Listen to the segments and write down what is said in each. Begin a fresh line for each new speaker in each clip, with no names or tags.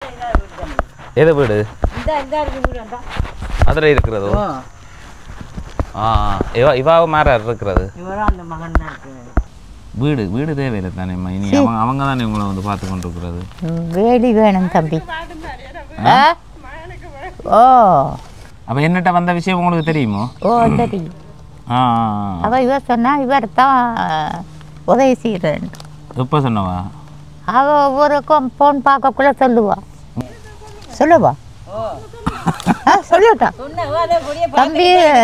எது வீடு
இந்த இந்த இருக்கு வீடு வந்தா
அதில் இருக்கிறதோ ஆ ஆ. இவ இவாவு மேற இருக்கிறது
இவரும் அந்த மகன் தான் இருக்கு
வீடு வீடு தேவையில்லை தானே இனி அவங்க அவங்க தானே உங்களை வந்து பார்த்து கொண்டு இருக்கிறது
வேலி வேணும் தம்பி ஆ? ஓ
அப்போ என்னட்ட வந்த விஷயம் உங்களுக்கு தெரியுமோ
ஓ தெரியும்
ஆ ஆ, ஆ.
அவ இவர் சொன்னா இவர் தான் உதவி செய்கிறேன்
எப்போ சொன்னவா
அவ ஒவ்வொருக்கும் ஃபோன் பார்க்கக்குள்ள சொல்லுவா சொல்லுவா ஆ, சொல்லட்டா தம்பி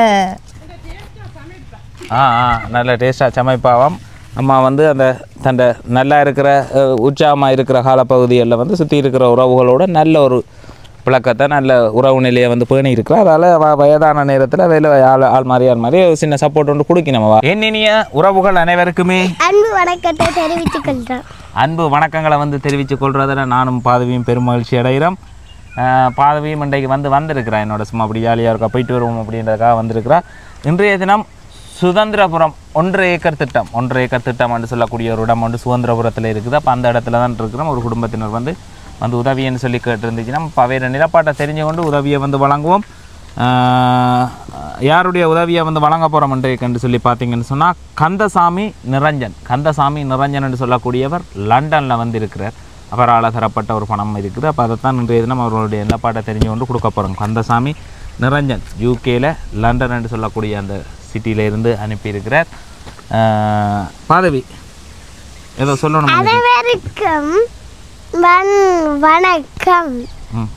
ஆ ஆ நல்ல டேஸ்ட்டாக சமைப்பாவாம் அம்மா வந்து அந்த தண்டை நல்லா இருக்கிற அஹ், உற்சாகமாக இருக்கிற காலப்பகுதிகளில் வந்து சுற்றி இருக்கிற உறவுகளோட நல்ல ஒரு பழக்கத்தை நல்ல உறவு நிலையை வந்து பேணி இருக்கிறா அதால் வ வயதான நேரத்தில் வேலை ஆள் ஆள் மாதிரி ஆள் மாதிரி ஒரு சின்ன சப்போர்ட் ஒன்று கொடுக்கணுமா என்னினிய உறவுகள் அனைவருக்குமே
அன்பு வணக்கத்தை தெரிவித்துக் கொள்கிறேன்
அன்பு வணக்கங்களை வந்து தெரிவித்து கொள்றதில் நானும் பாதவியும் பெருமகிழ்ச்சி அடைகிறோம் அஹ், பாதவியும் இன்றைக்கு வந்து வந்திருக்கிறா என்னோட சும்மா அப்படி ஜாலியாக இருக்கா போயிட்டு வருவோம் அப்படின்றதுக்காக வந்திருக்கிறா இன்றைய தினம் சுதந்திரபுரம் ஒன்றரை ஏக்கர் திட்டம் ஒன்றரை ஏக்கர் திட்டம் என்று சொல்லக்கூடிய ஒரு இடம் வந்து சுதந்திரபுரத்தில் இருக்குது அப்போ அந்த இடத்துல தான் இருக்கிறோம் ஒரு குடும்பத்தினர் வந்து வந்து உதவின்னு சொல்லி கேட்டிருந்துச்சுன்னா பவேற நிலப்பாட்டை தெரிஞ்சு கொண்டு உதவியை வந்து வழங்குவோம் ஆஹ், யாருடைய உதவியை வந்து வழங்க போகிறோம் என்று சொல்லி பார்த்தீங்கன்னு சொன்னால் கந்தசாமி நிரஞ்சன் கந்தசாமி நிரஞ்சன் என்று சொல்லக்கூடியவர் லண்டனில் வந்து இருக்கிறார் அவரால் தரப்பட்ட ஒரு பணம் இருக்குது அப்போ அதைத்தான் இன்றைய தினம் அவர்களுடைய நிலப்பாட்டை தெரிஞ்சு கொண்டு கொடுக்க போகிறோம் கந்தசாமி நிரஞ்சன் யூகேல லண்டன் என்று சொல்லக்கூடிய அந்த சிட்டியில இருந்து அனுப்பியிருக்கிறார் ஆஹ், பாதவி ஏதோ சொல்லணும் நினைக்கிறேன்.
அனைவருக்கும் வன் வணக்கம்
ம்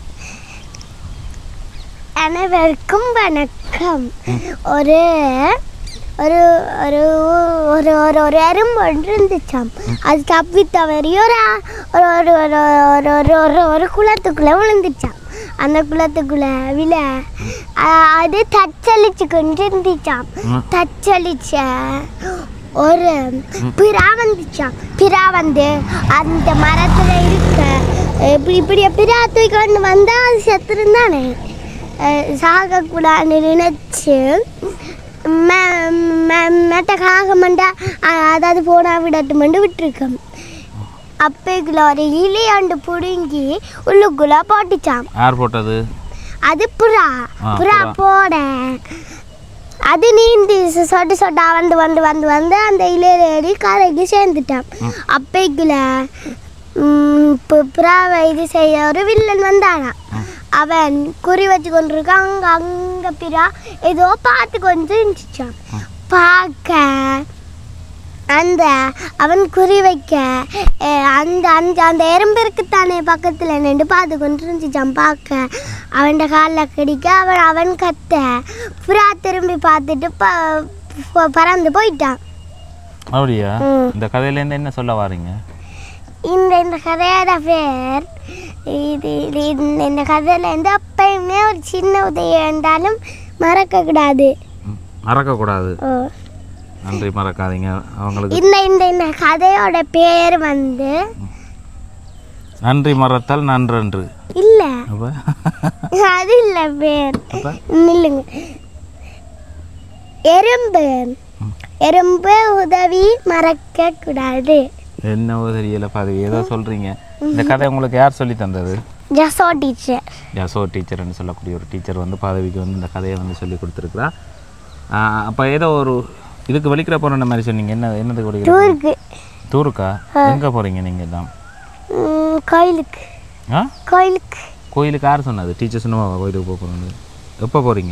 அனைவருக்கும் வணக்கம் ஒரு ஒரு ஒரு ஒரு ஒரு ஒரு எறும்பு ஒன்று இருந்துச்சாம் அது தப்பி தவறி ஒரு ஆ- ஒரு ஒரு ஒரு ஒரு ஒரு ஒரு ஒரு குளத்துக்குள்ளே விழுந்துச்சாம் அந்த குளத்துக்குள்ள விழ அ- அது தச்சளிச்சு கொண்டு இருந்துச்சாம் தச்சளிச்ச ஒரு பிறா வந்துச்சாம் பிறா வந்து அந்த மரத்துல இருக்க இப்படி இப்படி பிறா தூக்கி கொண்டு வந்தா அது செத்துருந்தானே சாகக்கூடாதுன்னு நினைச்சு ம- ம- மெட்ட காக மண்டா அதாவது போனா விடட்டுமெண்டு விட்டுருக்கோம் அப்பைக்குள்ள ஒரு இலையாண்டு பிடுங்கி உள்ளுக்குள்ள போட்டுச்சாம்
யார் போட்டது
அது புறா
ஆ,
புறா
புறா.
போட அது நீந்தி சொ- சொட்டு சொட்டா வந்து வந்து வந்து வந்து அந்த இலையிலேறி கரைக்கு சேர்ந்துட்டான் அப்பைக்குள்ள ம், பு- புறாவை இது செய்ய ஒரு வில்லன் வந்தானா அவன் குறி வச்சு கொண்டிருக்கான் அங்க அங்க பிறா ஏதோ பார்த்து கொண்டு இருந்துச்சான் பார்க்க அந்த அவன் குறி வைக்க அஹ், அந்த அந்த அந்த எறும்பு இருக்குத்தானே பக்கத்தில் நின்று பார்த்து கொண்டு இருந்துச்சான் பார்க்க அவன் காலில் கடிக்க அவன் அவன் கத்த புறா திரும்பி பார்த்துட்டு ப ப- பறந்து போயிட்டான்
அப்படியா
ம்.
இந்த கதையிலேருந்து என்ன சொல்ல வாரீங்க
இந்த இந்த கதையோட பேர் இது இது இந்த இந்த கதையில் வந்து எப்பயுமே ஒரு சின்ன உதவி இருந்தாலும் மறக்கக்கூடாது
ம், மறக்கக்கூடாது
ஓ.
நன்றி மறக்காதீங்க அவங்களுக்கு
இந்த இந்த இந்த கதையோட பேர் வந்து
நன்றி மறத்தல் நன்றன்று
இல்லை
அப்போ
அது இல்லை பேர்
அப்போ
நில்லுங்க எறும்பு எறும்பு உதவி மறக்க கூடாது
என்னவோ தெரியல பாதவி ஏதோ சொல்கிறீங்க இந்த கதை உங்களுக்கு யார் சொல்லி தந்தது
ஜசோ டீச்சர்
ஜசோ டீச்சர்னு சொல்லக்கூடிய ஒரு டீச்சர் வந்து பாதவிக்கு வந்து இந்த கதையை வந்து சொல்லி கொடுத்துருக்குறா அப்போ ஏதோ ஒரு இதுக்கு வலிக்கிற போகிற மாதிரி சொன்னீங்க என்ன என்னதுக்கு வலிக்கிற
டூருக்கு
டூருக்கா எங்கே போகிறீங்க நீங்கள் தான்
ம், கோயிலுக்கு
ஆ
கோயிலுக்கு
கோயிலுக்கு யார் சொன்னது டீச்சர் சொன்னவா கோயிலுக்கு போக போகிறது எப்போ போகிறீங்க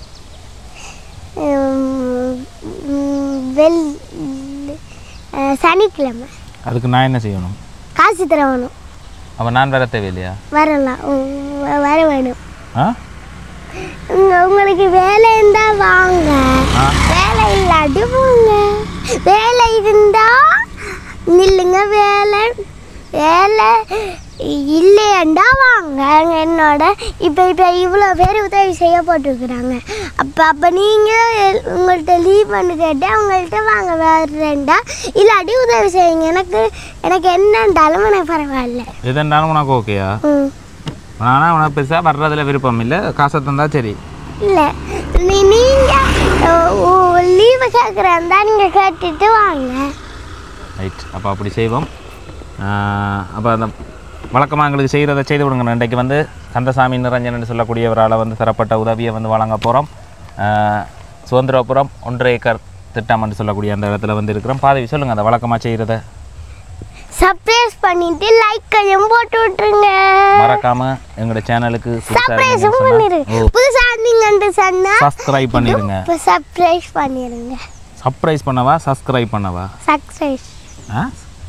ம், ம், வெள் அஹ், சனிக்கிழமை
அதுக்கு நான் என்ன செய்யணும்
காசு தரணும்
அப்போ நான் வர தேவையில்லையா
வரலாம் ம், வ- வர வேணும்
ஆ
உங்க- உங்களுக்கு வேலை இருந்தா வாங்க வேலை இல்லாட்டி போங்க வேலை இருந்தா நில்லுங்க வேலை வேலை இல்லையண்டா வாங்க என்னோட இப்போ இப்போ இவ்வளோ பேர் உதவி செய்ய போட்டிருக்கிறாங்க அப்போ அப்போ நீங்கள் உங்கள்கிட்ட லீவ் பண்ணி கேட்டு அவங்கள்ட்ட வாங்க வேறேண்டா இல்லாட்டி உதவி செய்யுங்க எனக்கு எனக்கு என்னண்டாலும் எனக்கு பரவாயில்ல
எதுனாலும் உனக்கு ஓகேயா
ம்
ஆனால் உனக்கு பெருசாக வர்றதுல விருப்பம் இல்லை காசை தந்தா சரி
இல்லை நீ நீங்கள் லீவு கேட்குறதா நீங்கள் கேட்டுட்டு வாங்க
ரைட் அப்போ அப்படி செய்வோம் அப்போ அந்த வழக்கமாக எங்களுக்கு செய்கிறத செய்து விடுங்க இன்றைக்கு வந்து கந்தசாமி நிரஞ்சன் சொல்லக்கூடியவரால் வந்து தரப்பட்ட உதவியை வந்து வழங்க போகிறோம் சுதந்திரபுரம் ஒன்றரை ஏக்கர் திட்டம் என்று சொல்லக்கூடிய அந்த இடத்துல வந்து இருக்கிறோம் பாதவி சொல்லுங்கள் அந்த வழக்கமாக செய்கிறத
சர்ப்ரைஸ் பண்ணிட்டு லைக் கையும் போட்டு விட்டுருங்க
மறக்காம எங்களோட சேனலுக்கு
சர்ப்ரைஸும் பண்ணிருங்க புதுசா நீங்கன்னு சொன்னா
சப்ஸ்கிரைப் பண்ணிடுங்க
இப்போ சர்ப்ரைஸ் பண்ணிருங்க
சர்ப்ரைஸ் பண்ணவா சப்ஸ்கிரைப் பண்ணவா
சக்சஸ்
ஆ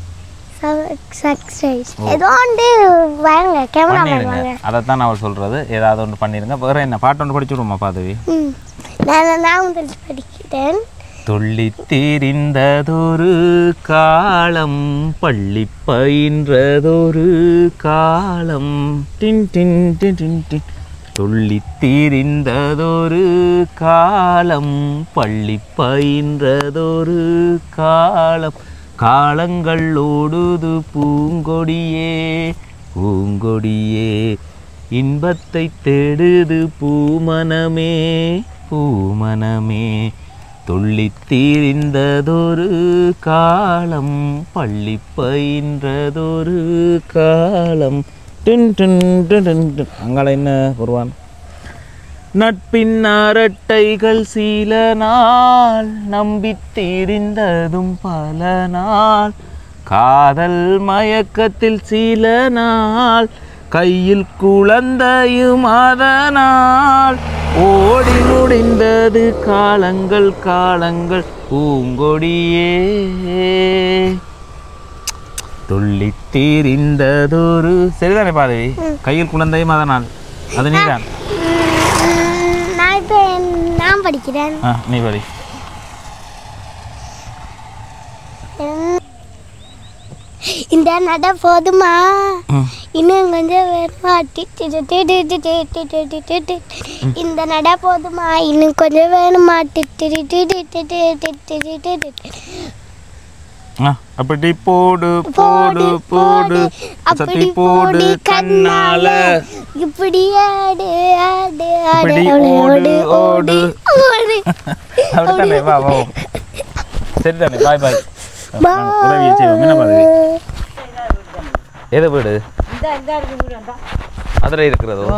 சக்சஸ் ஏதோ ஒன்று வாங்க கேமரா
பண்ணிடுங்க
வாங்க
அதைத்தான் அவர் சொல்கிறது ஏதாவது ஒன்று பண்ணிடுங்க வேறு என்ன பாட்டு ஒன்று படிச்சு விடுமா பாதவி
ம் நான் நான் முதல் படிக்கிறேன்
துள்ளித் திரிந்ததொரு காலம் பள்ளி பயின்றதொரு காலம் டின் டின் டின் டின் டின் துள்ளித் திரிந்ததொரு காலம் பள்ளி பயின்றதொரு காலம் காலங்கள் ஓடுது பூங்கொடியே பூங்கொடியே இன்பத்தை தேடுது பூமனமே பூமனமே துள்ளித் தீரிந்ததொரு காலம் பள்ளி பயின்றதொரு காலம் டின் டின் டின் டின் டின். அங்கால என்ன வருவான் நட்பின் அரட்டைகள் சில நாள் நம்பித் தீரிந்ததும் பல நாள் காதல் மயக்கத்தில் சில நாள் கையில் குழந்தையும் அதனால் ஓடி முடிந்தது காலங்கள் காலங்கள் பூங்கொடியே துள்ளித் தீரிந்ததொரு சரிதானே பாதவி கையில் குழந்தையும் அதனால் அது நீதான்
ம், நான் இப்போ நான் படிக்கிறேன்
ஆ நீ படி
இந்த நட போதுமா
ம்.
இன்னும் கொஞ்சம் வேணுமா டி, டி, டி, டி, டி, டி, டி, டி, டி, டி, டி, டி. இந்த நட போதுமா இன்னும் கொஞ்சம் வேணுமா டி, டி, டி, டி, டி, டி, டி, டி, டி, டி, டி, டி, டி.
ஆ, அப்படி போடு போடு போடு சட்டி போடு கண்ணால
இப்படி ஆடு ஆடு ஆடு
இப்படி
ஓடு
ஓடு,
ஓடு ஓடு
அப்படித்தானே வா வா சரிதானே பாய் பாய்
Bye.
உதவியை செய்வோம் என்ன பாதவி எது வீடு
இந்த இந்த இருக்கு வீடு அந்த
அதில் இருக்கிறதோ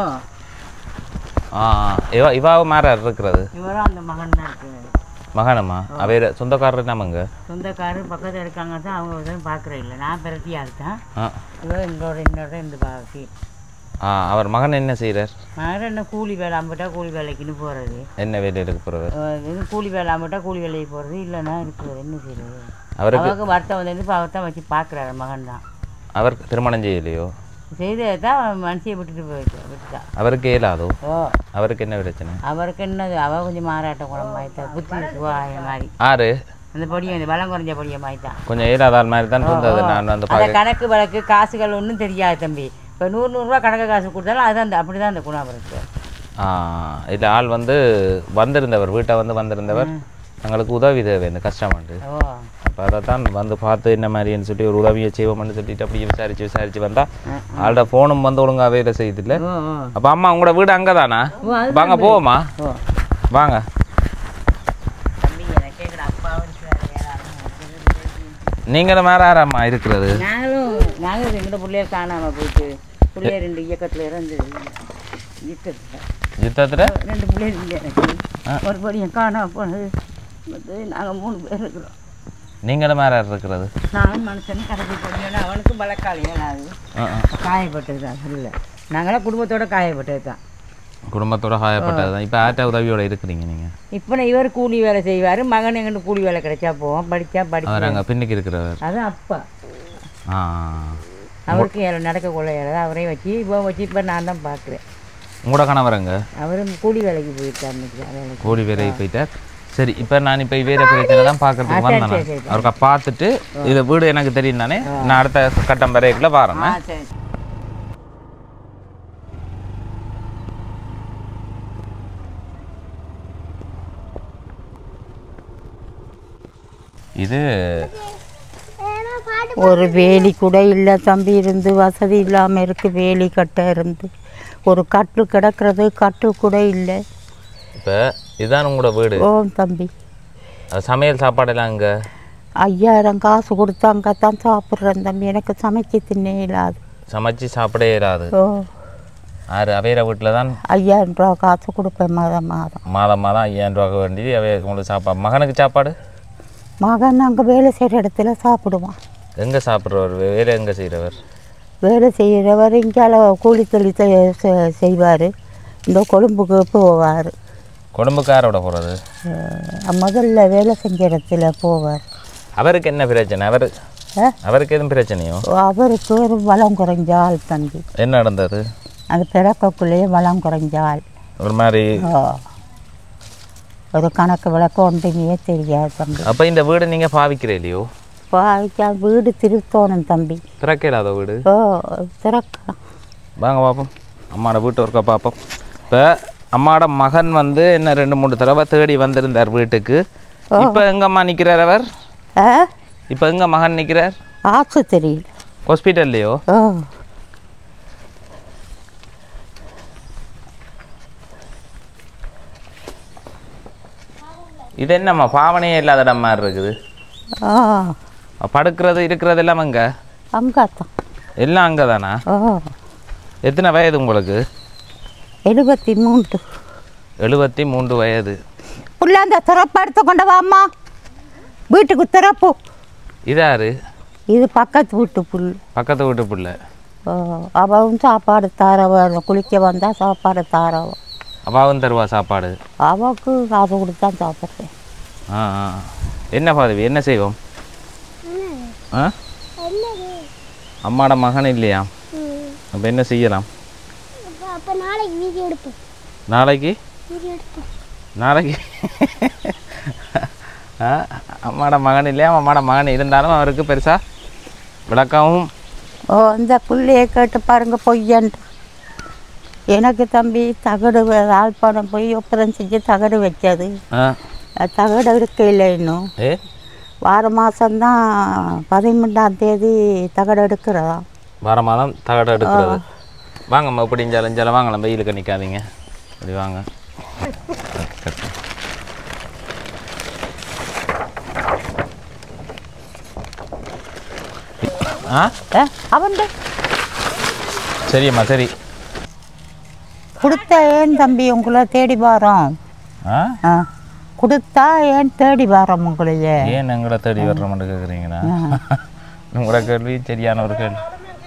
ஆ இவா இவாவை மாற இருக்கிறது
இவரும் அந்த மகன் தான் இருக்கு
மகானம்மா அவைய சொந்தக்காரர் நமங்க
சொந்தக்காரர் பக்கத்தில் இருக்காங்க தான் அவங்க உதவி பார்க்குறேன் இல்லை நான் பிரத்தியாக இருக்கேன்
ஆ
இவர் எங்களோட இன்னொரு இந்த பாக்கி
ஆ அவர் மகன் என்ன செய்கிறார்
மகன் என்ன கூலி வேலை அம்பிட்டா கூலி வேலைக்குன்னு போகிறது
என்ன வேலையில் போகிறவர்
இது கூலி வேலை அம்பிட்டா கூலி வேலைக்கு போகிறது இல்லைன்னா இருக்கிறது என்ன செய்யறது
அவருக்கு
அவருக்கு வருத்தம் வந்து இப்போ அவர் தான் வச்சு பார்க்குறாரு மகன் தான்
அவருக்கு திருமணம் செய்யலையோ
செய்ததை தான் மனுஷியை விட்டுட்டு போயிட்டு விட்டுட்டா
அவருக்கு இயலாதோ
ஓ
அவருக்கு என்ன பிரச்சனை
அவருக்கு என்னது அவ கொஞ்சம் மாறாட்ட குணம் மாதிரி புத்தி சுவாய மாதிரி
ஆறு
அந்த பொடியை இந்த வளம் குறைஞ்ச பொடியை மாதிரி தான்
கொஞ்சம் இயலாத ஆள் மாதிரி தான் இருந்தது நான் வந்து
அந்த
பார்க்க
கணக்கு வழக்கு காசுகள் ஒன்றும் தெரியாது தம்பி இப்போ நூறு நூறுரூவா கணக்கு காசு கொடுத்தாலும் அது அந்த அப்படி தான் அந்த குணம் அவருக்கு
இல்லை ஆள் வந்து வந்திருந்தவர் வீட்டை வந்து வந்திருந்தவர் எங்களுக்கு உதவி தேவை இந்த கஷ்டமாண்டு
ஓ
அப்போ அதை தான் வந்து பார்த்து என்ன மாதிரின்னு சொல்லி ஒரு உதவியை செய்வோம்னு சொல்லிட்டு அப்படியே விசாரிச்சு விசாரிச்சு வந்தா ஆள்கிட்ட ஃபோனும் வந்து ஒழுங்காக வேலை செய்யுதில்ல
ஓ ஓ
அப்போ அம்மா உங்களோட வீடு அங்கே தானா
ஓ, அது
வாங்க போவோமா
ஓ
வாங்க
தம்பி எனக்கு கேட்குற அப்பாவும் இருக்கிறாரு யாராலும்
நீங்களும் வேற யாரம்மா இருக்கிறது
நாங்களும் நாங்களும் எங்கள்கிட்ட பிள்ளையர் காணாமல் போயிட்டு பிள்ளையர் ரெண்டு இயக்கத்தில் இறந்தது யுத்தத்தில்
யுத்தத்தில்
ரெண்டு பிள்ளைகள் இல்லை எனக்கு ஒரு படியும் காணாமல் போனது மற்றது நாங்கள் மூணு பேர் இருக்கிறோம்
நீங்களும் வேற யார் இருக்கிறது
நானும் மனுஷன் கடைசி படிக்கணும் அவனுக்கும் பலக்காளி ஏனாது
ஆ, ஆ.
காயப்பட்டது தான் சொல்ல நாங்களாம் குடும்பத்தோட காயப்பட்டது தான்
குடும்பத்தோட காயப்பட்டது தான் இப்போ ஆட்ட உதவியோட இருக்கிறீங்க நீங்கள்
இப்போ நான் இவர் கூலி வேலை செய்வார் மகன் எங்கிட்ட கூலி வேலை கிடைச்சா போவோம் படித்தா
அவர்
படிச்சு
அங்கே பின்னுக்கு இருக்கிறவர்
அதான் அப்பா
ஆ
அவருக்கு ஏழை நடக்க கொள்ள இயலாது அவரையும் வச்சு இப்போ வச்சு இப்போ நான் தான் பார்க்குறேன்
உங்களோட கணவரங்க
அவரும் கூலி வேலைக்கு போயிருக்காரு இன்னைக்கு வேலைக்கு
கோடி வேலைக்கு போயிட்டார் சரி இப்போ நான் இப்போ வேற பிரச்சனை தான் பார்க்கறதுக்கு
ஆ, சரி,
வந்தேன்
சரி, சரி.
அவருக்கா பார்த்துட்டு இது வீடு எனக்கு தெரியும் தானே நான் அடுத்த கட்டம் வரைக்குள்ள வரேன்
ஆ சரி
இது
ஒரு வேலி கூட இல்லை தம்பி இருந்து வசதி இல்லாமல் இருக்கு வேலி கட்ட இருந்து ஒரு கட்டு கிடக்கிறது கட்டு கூட இல்லை
இப்போ இதுதான் உங்களோட வீடு
ஓ தம்பி
அது சமையல் சாப்பாடெல்லாம் அங்கே
ஐயாயிரம் காசு கொடுத்து அங்கே தான் சாப்பிட்றேன் தம்பி எனக்கு சமைக்க தின்னே இல்லாது
சமைச்சு சாப்பிட இயலாது
ஓ
ஆறு அவையிற வீட்டில் தான்
ஐயாயிரம் ரூபா காசு கொடுப்பேன் மாதம் மாதம்
மாதம் மாதம் ஐயாயிரம் ரூபா வேண்டியது அவை உங்களுக்கு சாப்பாடு மகனுக்கு சாப்பாடு
மகன் அங்கே வேலை செய்கிற இடத்துல சாப்பிடுவான்
எங்கே சாப்பிட்றவர் வேறு எங்கே செய்கிறவர்
வேலை செய்கிறவர் இங்கால கூலி தொழில் செய்வார் இந்த கொழும்புக்கு போவார்
குடும்பக்காரோட போகிறது
முதல்ல வேலை செஞ்ச இடத்துல போவார்
அவருக்கு என்ன பிரச்சனை அவர்
ஆ?
அவருக்கு எதுவும் பிரச்சனையோ
அவருக்கு ஒரு வளம் குறைஞ்ச ஆள் தம்பி
என்ன நடந்தது
அது பிறக்கக்குள்ளேயே வளம் குறைஞ்ச ஆள்
ஒரு மாதிரி
ஓ. ஒரு கணக்கு விளக்கம் ஒன்றுமே தெரியாது தம்பி
அப்போ இந்த வீடு நீங்கள் பாவிக்கிற இல்லையோ
பாய்க்கா வீடு திருத்தோணும் தம்பி
திறக்க இல்லாத வீடு
ஓ திறக்கலாம்
வாங்க பார்ப்போம் அம்மாவோட வீட்டு ஒருக்கா பார்ப்போம் இப்போ அம்மாவோட மகன் வந்து என்ன ரெண்டு மூணு தடவை தேடி வந்திருந்தார் வீட்டுக்கு இப்போ எங்கம்மா நிற்கிறார் அவர்
ஆ
இப்போ எங்க மகன் நிற்கிறார்
ஆஸ்பத்திரி
ஹாஸ்பிட்டல்லையோ
ஓ
இது என்னம்மா பாவனையே இல்லாத இடம் மாதிரி இருக்குது
ஆ
படுக்கிறது இருக்கிறது எல்லாம் அங்கே
அங்காத்தான்
எல்லாம் அங்கே தானா
ஓ
எத்தனை வயது உங்களுக்கு
எழுபத்தி மூன்று
எழுபத்தி மூன்று வயது
புள்ள அந்த திறப்பு எடுத்து கொண்டு வாம்மா வீட்டுக்கு திறப்பு
இதாரு
இது பக்கத்து வீட்டு புல்
பக்கத்து வீட்டு பிள்ளை
ஓ அவவும் சாப்பாடு தாரவ குளிக்க வந்தால் சாப்பாடு தாரவ
அப்பாவும் தருவா சாப்பாடு
அவக்கு காசு கொடுத்து தான் சாப்பிட்றேன்
ஆ ஆ என்ன பதவி என்ன செய்வோம் ஆ அம்மாட மகன் இல்லையா அப்போ என்ன செய்யலாம்
அப்போ நாளைக்கு வீடியோ எடுப்போம்
நாளைக்கு
வீடியோ எடுப்போம்
நாளைக்கு ஆ அம்மாட மகன் இல்லையா அம்மாட மகன் இருந்தாலும் அவருக்கு பெருசாக விளக்கவும்
ஓ இந்த புள்ளையை கேட்டு பாருங்க பொய்யன்ட்டு எனக்கு தம்பி தகடு வ- யாழ்ப்பாணம் போய் ஒப்பரம் செஞ்சு தகடு வச்சது
ஆ
அது தகடு எடுக்கல இன்னும்
ஏ
வார மாதம்தான் பதிமூன்றாம் தேதி தகடு எடுக்கிறதா
வார மாதம் தகடு எடுக்கிறது வாங்கம்மா இப்படி இஞ்சால இஞ்சால வாங்கலாம் வெயிலுக்கு நிற்காதீங்க இப்படி வாங்க ஆ
ஏ அவன்
சரியம்மா சரி
கொடுத்தா ஏன் தம்பி உங்களை தேடி வரோம்
ஆ
ஆ கொடுத்தா ஏன் தேடி வரோம் உங்களையே
ஏன் எங்களை தேடி வர்றோம்னு கேட்குறீங்களா உங்களோட கேள்வி சரியான ஒரு கேள்வி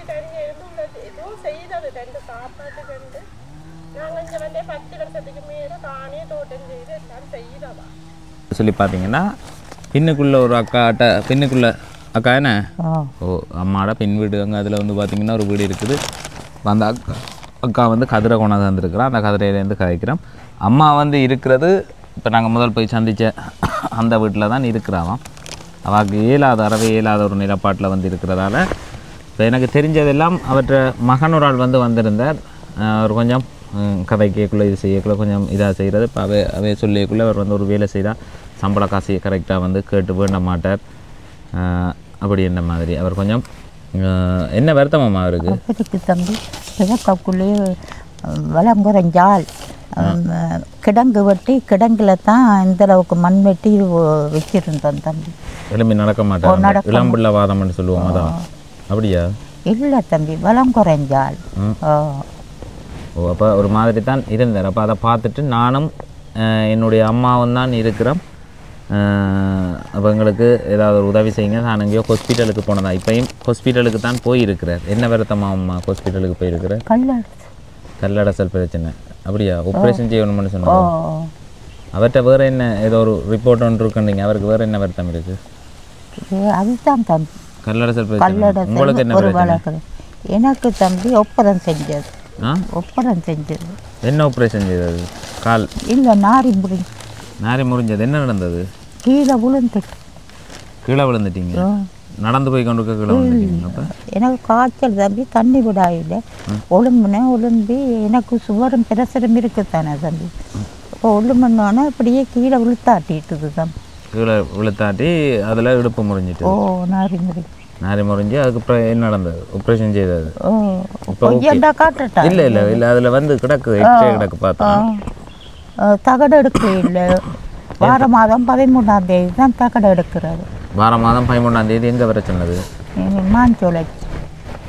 சொல்லி பார்த்தீங்கன்னா பின்னுக்குள்ள ஒரு அக்காட்ட பின்னுக்குள்ள அக்கா என்ன
ஓ
ஓ அம்மாட பின் வீடு அங்கே அதில் வந்து பார்த்தீங்கன்னா ஒரு வீடு இருக்குது அந்த அக்கா அக்கா வந்து கதிரை கொண்டாந்து வந்திருக்கிறோம் அந்த கதிரையிலேருந்து கதைக்கிறோம் அம்மா வந்து இருக்கிறது இப்போ நாங்கள் முதல் போய் சந்தித்த அந்த வீட்டில் தான் இருக்கிறாவாம் அவளுக்கு இயலாத அறவே இயலாத ஒரு நிலப்பாட்டில் வந்து இருக்கிறதால இப்போ எனக்கு தெரிஞ்சதெல்லாம் அவற்றை மகன் ஒரு ஆள் வந்து வந்திருந்தார் அஹ் அவர் கொஞ்சம் ஹம், கதைக்கக்குள்ளே இது செய்யக்குள்ள கொஞ்சம் இதாக செய்கிறது இப்போ அவை அவை சொல்லியக்குள்ளே அவர் வந்து ஒரு வேலை செய்தால் சம்பள காசையை கரெக்டாக வந்து கேட்டு வேண்ட மாட்டார் அஹ் அப்படி என்ன மாதிரி அவர் கொஞ்சம் அஹ் என்ன வருத்தமாம்மா அவருக்கு
அப்படிக்கு தம்பி கிழக்குள்ளேயே வளம் குறைஞ்சால் கிடங்கு வெட்டி கிடங்குல தான் இந்த அளவுக்கு மண் வெட்டி வ- வச்சிருந்தோம் தம்பி
எலும்பி நடக்க மாட்டார்
நடக்க
இளம்பிள்ள வாதம்னு சொல்லுவோம் அதான் அப்படியா
இல்லை தம்பி வளம் குறைஞ்சால்
ம்.
ஓ
ஓ அப்போ ஒரு மாதிரி தான் இருந்தார் அப்போ அதை பார்த்துட்டு நானும் அஹ், என்னுடைய அம்மாவும் தான் இருக்கிறோம் அப்போ எங்களுக்கு ஏதாவது ஒரு உதவி செய்யுங்க நான் எங்கேயோ ஹாஸ்பிட்டலுக்கு போனதா இப்பயும் ஹாஸ்பிட்டலுக்கு தான் போயிருக்கிறார் என்ன வருத்தமா அம்மா ஹாஸ்பிட்டலுக்கு போயிருக்கிறார்
கல்லடிச்சு
கல்லடசல் பிரச்சனை அப்படியா ஆப்ரேஷன் செய்யணும்னு
ஓ
சொன்னாங்க அவர்கிட்ட வேறு என்ன ஏதோ ஒரு ரிப்போர்ட் ஒன்று இருக்குன்றீங்க அவருக்கு வேறு என்ன வருத்தம் இருக்குது
இது அதுதான் தம்பி
கல்லடசல் பிரச்சனை உங்களுக்கு
கல்லடை
என்ன
ஒரு
பிரச்சனை
வழக்கு எனக்கு தம்பி ஒப்பரம் செஞ்சது
ஆ
ஒப்பரம் செஞ்சது
என்ன ஆப்ரேஷன் செய்தது கால்
இல்லை நாரி முடிஞ்சு
நாரி முறிஞ்சது என்ன நடந்தது
கீழே விழுந்துட்டு
கீழே விழுந்துட்டீங்க
ஓ.
நடந்து போய் கொண்டு இருக்க கீழே விழுந்துட்டீங்க அப்போ
எனக்கு காய்ச்சல் தம்பி தண்ணி விடாயில ஒழும்புனேன் ஒழும்பி எனக்கு சுவரும் பிரசரம் இருக்குத்தானே தம்பி இப்போ ஒழும்புனோன்னே அப்படியே கீழே விழுத்தாட்டிட்டுது தம்பி
கீழே விழுத்தாட்டி அதில் இடுப்பு முறிஞ்சிட்டு
ஓ நாரி முடி
நாரி முறிஞ்சு அதுக்கப்புறம் என்ன நடந்தது ஆப்ரேஷன் செய்தது
ஓ
இப்போ okay.
பொய்யண்டா காட்டுட்டா
இல்லை இல்லை இல்லை அதில் வந்து கிடக்கு எக்ஸ்ரே கிடக்கு பார்த்தோம்
தகடு எடுக்க இல்லை வார மாதம் பதிமூணாம் தேதி தான் தகடு எடுக்கிறது
வார மாதம் பதிமூணாம் தேதி எங்கே வர சொன்னது
மாஞ்சோலை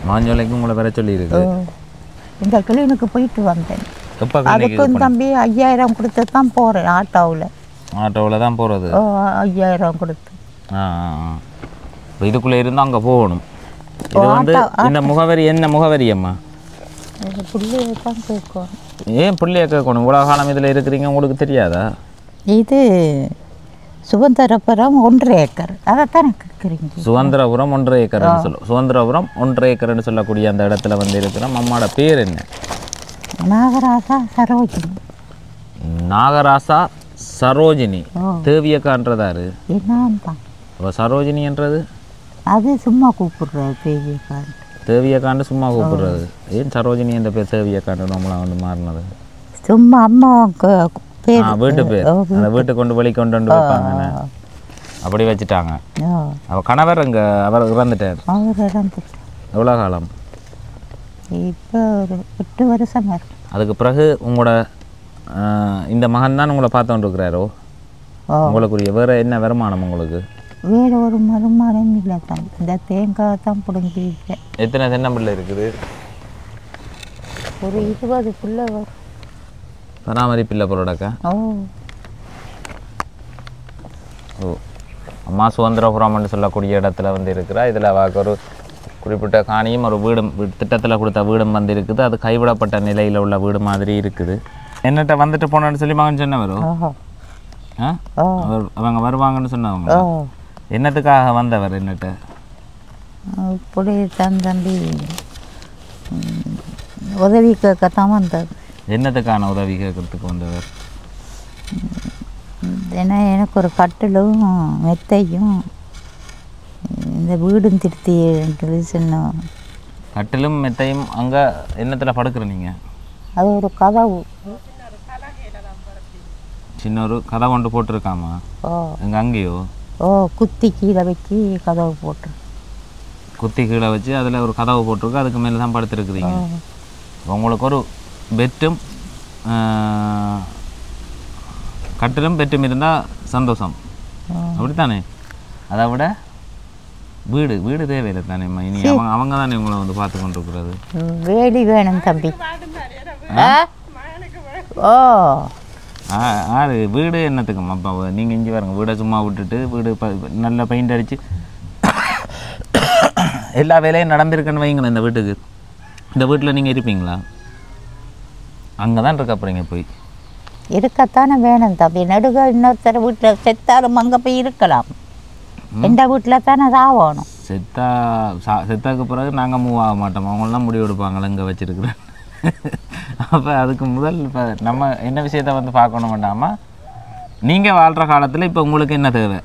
மாஞ்சோலைக்கு உங்களை வர சொல்லியிருக்கு
இந்த கிளினிக்கு போயிட்டு வந்தேன்
எப்போ
அதுக்கும் தம்பி ஐயாயிரம் கொடுத்து தான் போகிறேன் ஆட்டோவில்
ஆட்டோவில் தான் போகிறது
ஓ ஐயாயிரம் கொடுத்து
ஆ ஆ ஆ. இப்போ இதுக்குள்ளே இருந்து அங்கே போகணும் இது வந்து இந்த முகவரி என்ன முகவரி அம்மா
இது பிள்ளைய தான் கேட்கணும்
ஏன் பிள்ளைய கேட்கணும் இவ்வளோ காலம் இதில் இருக்கிறீங்க உங்களுக்கு தெரியாதா
இது சுதந்திரபுரம் ஒன்றரை ஏக்கர் அதைத்தானே கேட்குறீங்க
சுதந்திரபுரம் ஒன்றரை ஏக்கர்னு சொல்லும் சுதந்திரபுரம் ஒன்றரை ஏக்கர்னு சொல்லக்கூடிய அந்த இடத்துல வந்து இருக்கிறோம் அம்மாவோட பேர் என்ன
நாகராசா சரோஜினி
நாகராசா சரோஜினி
ஓ.
தேவியக்கான்றதாரு
என்னன்னு தான்
அப்போ சரோஜினின்றது
அது சும்மா கூப்பிடுறது பெரிய கார்
தேவியக்காண்டு சும்மா கூப்பிடுறது ஏன் சரோஜினி என்ற பேர் தேவியக்காண்டு நம்மளாம் வந்து மாறினது
சும்மா அம்மா க- பேர்
ஆ வீட்டு பேர்
ஓ,
அந்த வீட்டுக்கு கொண்டு வழி கொண்டு வந்து வைப்பாங்க அப்படி வச்சுட்டாங்க
ஓ,
அவ கணவர் அங்கே அவர் இறந்துட்டார்
அவர் இறந்துட்டு
எவ்வளோ காலம்
இப்போ ஒரு எட்டு வருஷம் இருக்கு
அதுக்கு பிறகு உங்களோட ஆ, இந்த மகன் தான் உங்களை பார்த்து கொண்டு இருக்கிறாரோ
ஓ
உங்களுக்குரிய வேறு என்ன வருமானம் உங்களுக்கு
வேறு ஒரு மருமானம் இல்லை தான் இந்த தேங்காய் தான் பிடுங்கிருக்கேன்
எத்தனை தென்னம்பிள்ளை இருக்குது
ஒரு இருபது பிள்ளை வரும்
பராமரிப்பில்லை பொருடக்கா
ஓ
ஓ அம்மா சுதந்திரபுரம்னு சொல்லக்கூடிய இடத்துல வந்து இருக்கிறா இதில் அவருக்கு ஒரு குறிப்பிட்ட காணியும் ஒரு வீடும் திட்டத்தில் கொடுத்த வீடும் வந்து இருக்குது அது கைவிடப்பட்ட நிலையில் உள்ள வீடு மாதிரி இருக்குது என்னட்ட வந்துட்டு போனேன்னு சொல்லி மகன் சொன்ன வரும்
ஓ
ஆ
ஓ
அவர் அவங்க வருவாங்கன்னு சொன்னவங்க
ஓ
என்னத்துக்காக வந்தவர் என்னட்ட
இப்படி தான் தம்பி ம், உதவி கேட்கத்தான் வந்தது
என்னத்துக்கான உதவி கேட்கறதுக்கு வந்தவர்
ஏன்னா எனக்கு ஒரு கட்டிலும் மெத்தையும் இந்த வீடும் திருத்தி சொன்னோம்
கட்டிலும் மெத்தையும் அங்கே என்னத்தில் படுக்கிற நீங்கள்
அது ஒரு கதவு
சின்ன ஒரு கதை கொண்டு போட்டிருக்காமா
ஓ
எங்கே அங்கேயோ
ஓ குத்தி கீழே வச்சு கதவு போட்டு
குத்தி கீழே வச்சு அதில் ஒரு கதவு போட்டிருக்கு அதுக்கு மேலே தான் படுத்துருக்குறீங்க உங்களுக்கு ஒரு பெட்டும் கட்டிலும் பெட்டும் இருந்தால் சந்தோஷம் அப்படித்தானே அதை விட வீடு வீடு தேவையில்லை தானே இனி அவங்க அவங்க தானே உங்களை வந்து பார்த்து கொண்டிருக்கிறது
ம், வேலி வேணும் தம்பி ஆ? ஓ
ஆ ஆறு வீடு என்னத்துக்கும் அப்போ நீங்கள் இங்கே பாருங்க வீடை சும்மா விட்டுட்டு வீடு ப- நல்ல பெயிண்ட் அடித்து எல்லா வேலையும் நடந்திருக்குன்னு வைங்களேன் இந்த வீட்டுக்கு இந்த வீட்டில் நீங்கள் இருப்பீங்களா அங்கே தான் இருக்க போகிறீங்க போய்
இருக்கத்தானே வேணும் தம்பி நடுக இன்னொருத்தர் வீட்டில் செத்தாலும் அங்கே போய் இருக்கலாம் எந்த வீட்டில் தானே ஆகணும்
செத்தா சா செத்தாக்கு பிறகு நாங்கள் மூவ் ஆக மாட்டோம் அவங்களாம் முடிவு எடுப்பாங்களே இங்கே வச்சிருக்கிறேன் அப்போ அதுக்கு முதல் இப்போ நம்ம என்ன விஷயத்த வந்து பார்க்கணும் வேண்டாமா நீங்கள் வாழ்கிற காலத்தில் இப்போ உங்களுக்கு என்ன தேவை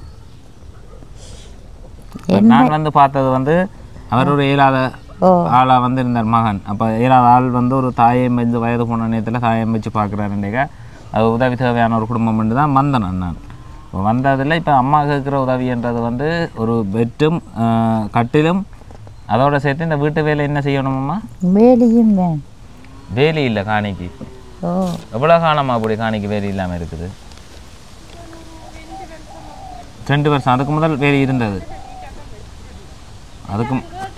இப்ப நான் வந்து பார்த்தது வந்து அவர் ஒரு இயலாத
ஓ
ஆளாக வந்து இருந்தார் மகன் அப்போ இயலாத ஆள் வந்து ஒரு தாயம் வச்சு வயது போன நேரத்தில் தாயம் வச்சு பார்க்குறாருண்டேக்க அது உதவி தேவையான ஒரு குடும்பம் தான் வந்தேன் நான் இப்போ வந்ததில் இப்போ அம்மா கேட்குற உதவின்றது வந்து ஒரு பெட்டும் ஆஹ், கட்டிலும் அதோட சேர்த்து இந்த வீட்டு வேலை என்ன செய்யணுமம்மா
வேலியும் வேணும்
வேலி இல்லை காணிக்கு
ஓ
எவ்வளோ காலமா அப்படி காணிக்கு வேலி இல்லாமல் இருக்குது ரெண்டு வருஷம் அதுக்கு முதல் வேலி இருந்தது அதுக்கு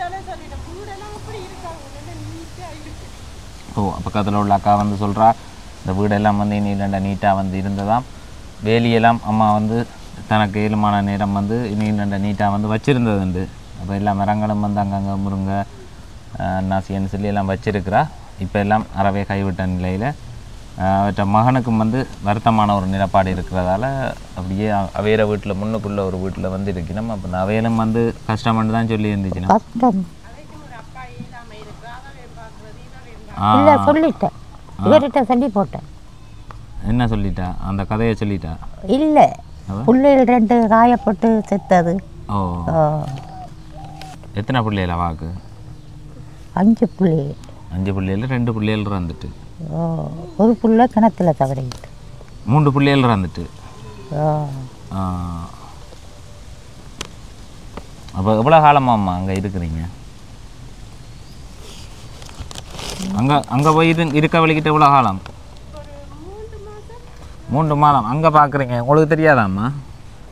ஓ பக்கத்தில் உள்ள அக்கா வந்து சொல்கிறா இந்த வீடெல்லாம் வந்து இனி இல்லைண்டா நீட்டாக வந்து இருந்ததாம் வேலியெல்லாம் அம்மா வந்து தனக்கு ஏழுமான நேரம் வந்து இனி இல்லைண்டா நீட்டாக வந்து வச்சுருந்ததுண்டு அப்போ எல்லா மரங்களும் வந்து அங்கங்கே முருங்கை நாசியன்னு சொல்லி எல்லாம் வச்சிருக்கிறா இப்போ எல்லாம் அறவே கைவிட்ட நிலையில் அவற்ற மகனுக்கும் வந்து வருத்தமான ஒரு நிலப்பாடு இருக்கிறதால அப்படியே அ- அவையிற வீட்டில் முன்னுக்குள்ள ஒரு வீட்டில் வந்து இருக்கணும் அப்போ இந்த அவையிலும் வந்து கஷ்டம்னு தான் சொல்லி இருந்துச்சுன்னா
கஷ்டம்
ஆ,
இல்லை சொல்லிட்டேன் இவர்கிட்ட சொல்லி போட்டேன்
என்ன சொல்லிட்டா அந்த கதையை சொல்லிட்டா
இல்லை பிள்ளைகள் ரெண்டு காயப்பட்டு செத்தது
ஓ
ஓ
எத்தனை பிள்ளைகளா வாக்கு
அஞ்சு பிள்ளைகள்
அஞ்சு பிள்ளைகள் ரெண்டு பிள்ளைகள் இருந்துட்டு
ஓ ஒரு புள்ள கிணத்துல தவறிட்டு
மூன்று பிள்ளைகள் இருந்துட்டு
ஓ
அப்போ எவ்வளோ காலமாம்மா அங்கே இருக்கிறீங்க அங்கே அங்கே போய் இரு இருக்க வழிக்கிட்ட எவ்வளோ காலம் மூன்று மாதம் அங்கே பார்க்குறீங்க உங்களுக்கு தெரியாதாம்மா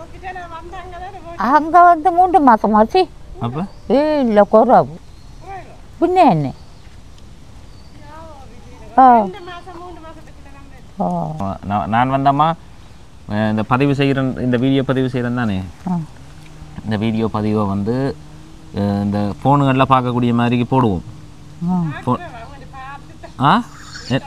அங்கே வந்து மூன்று மாதமாச்சு
அப்போ
ஏ இல்லை குறவு பின்ன என்ன ஓ ஓ
நான் நான் வந்தம்மா அஹ் இந்த பதிவு செய்கிறேன் இந்த வீடியோ பதிவு செய்கிறேன் தானே
ஆ
இந்த வீடியோ பதிவை வந்து அஹ் இந்த ஃபோனுகளில் பார்க்கக்கூடிய மாதிரி போடுவோம்
ஆ
ஃபோ ஆ எ-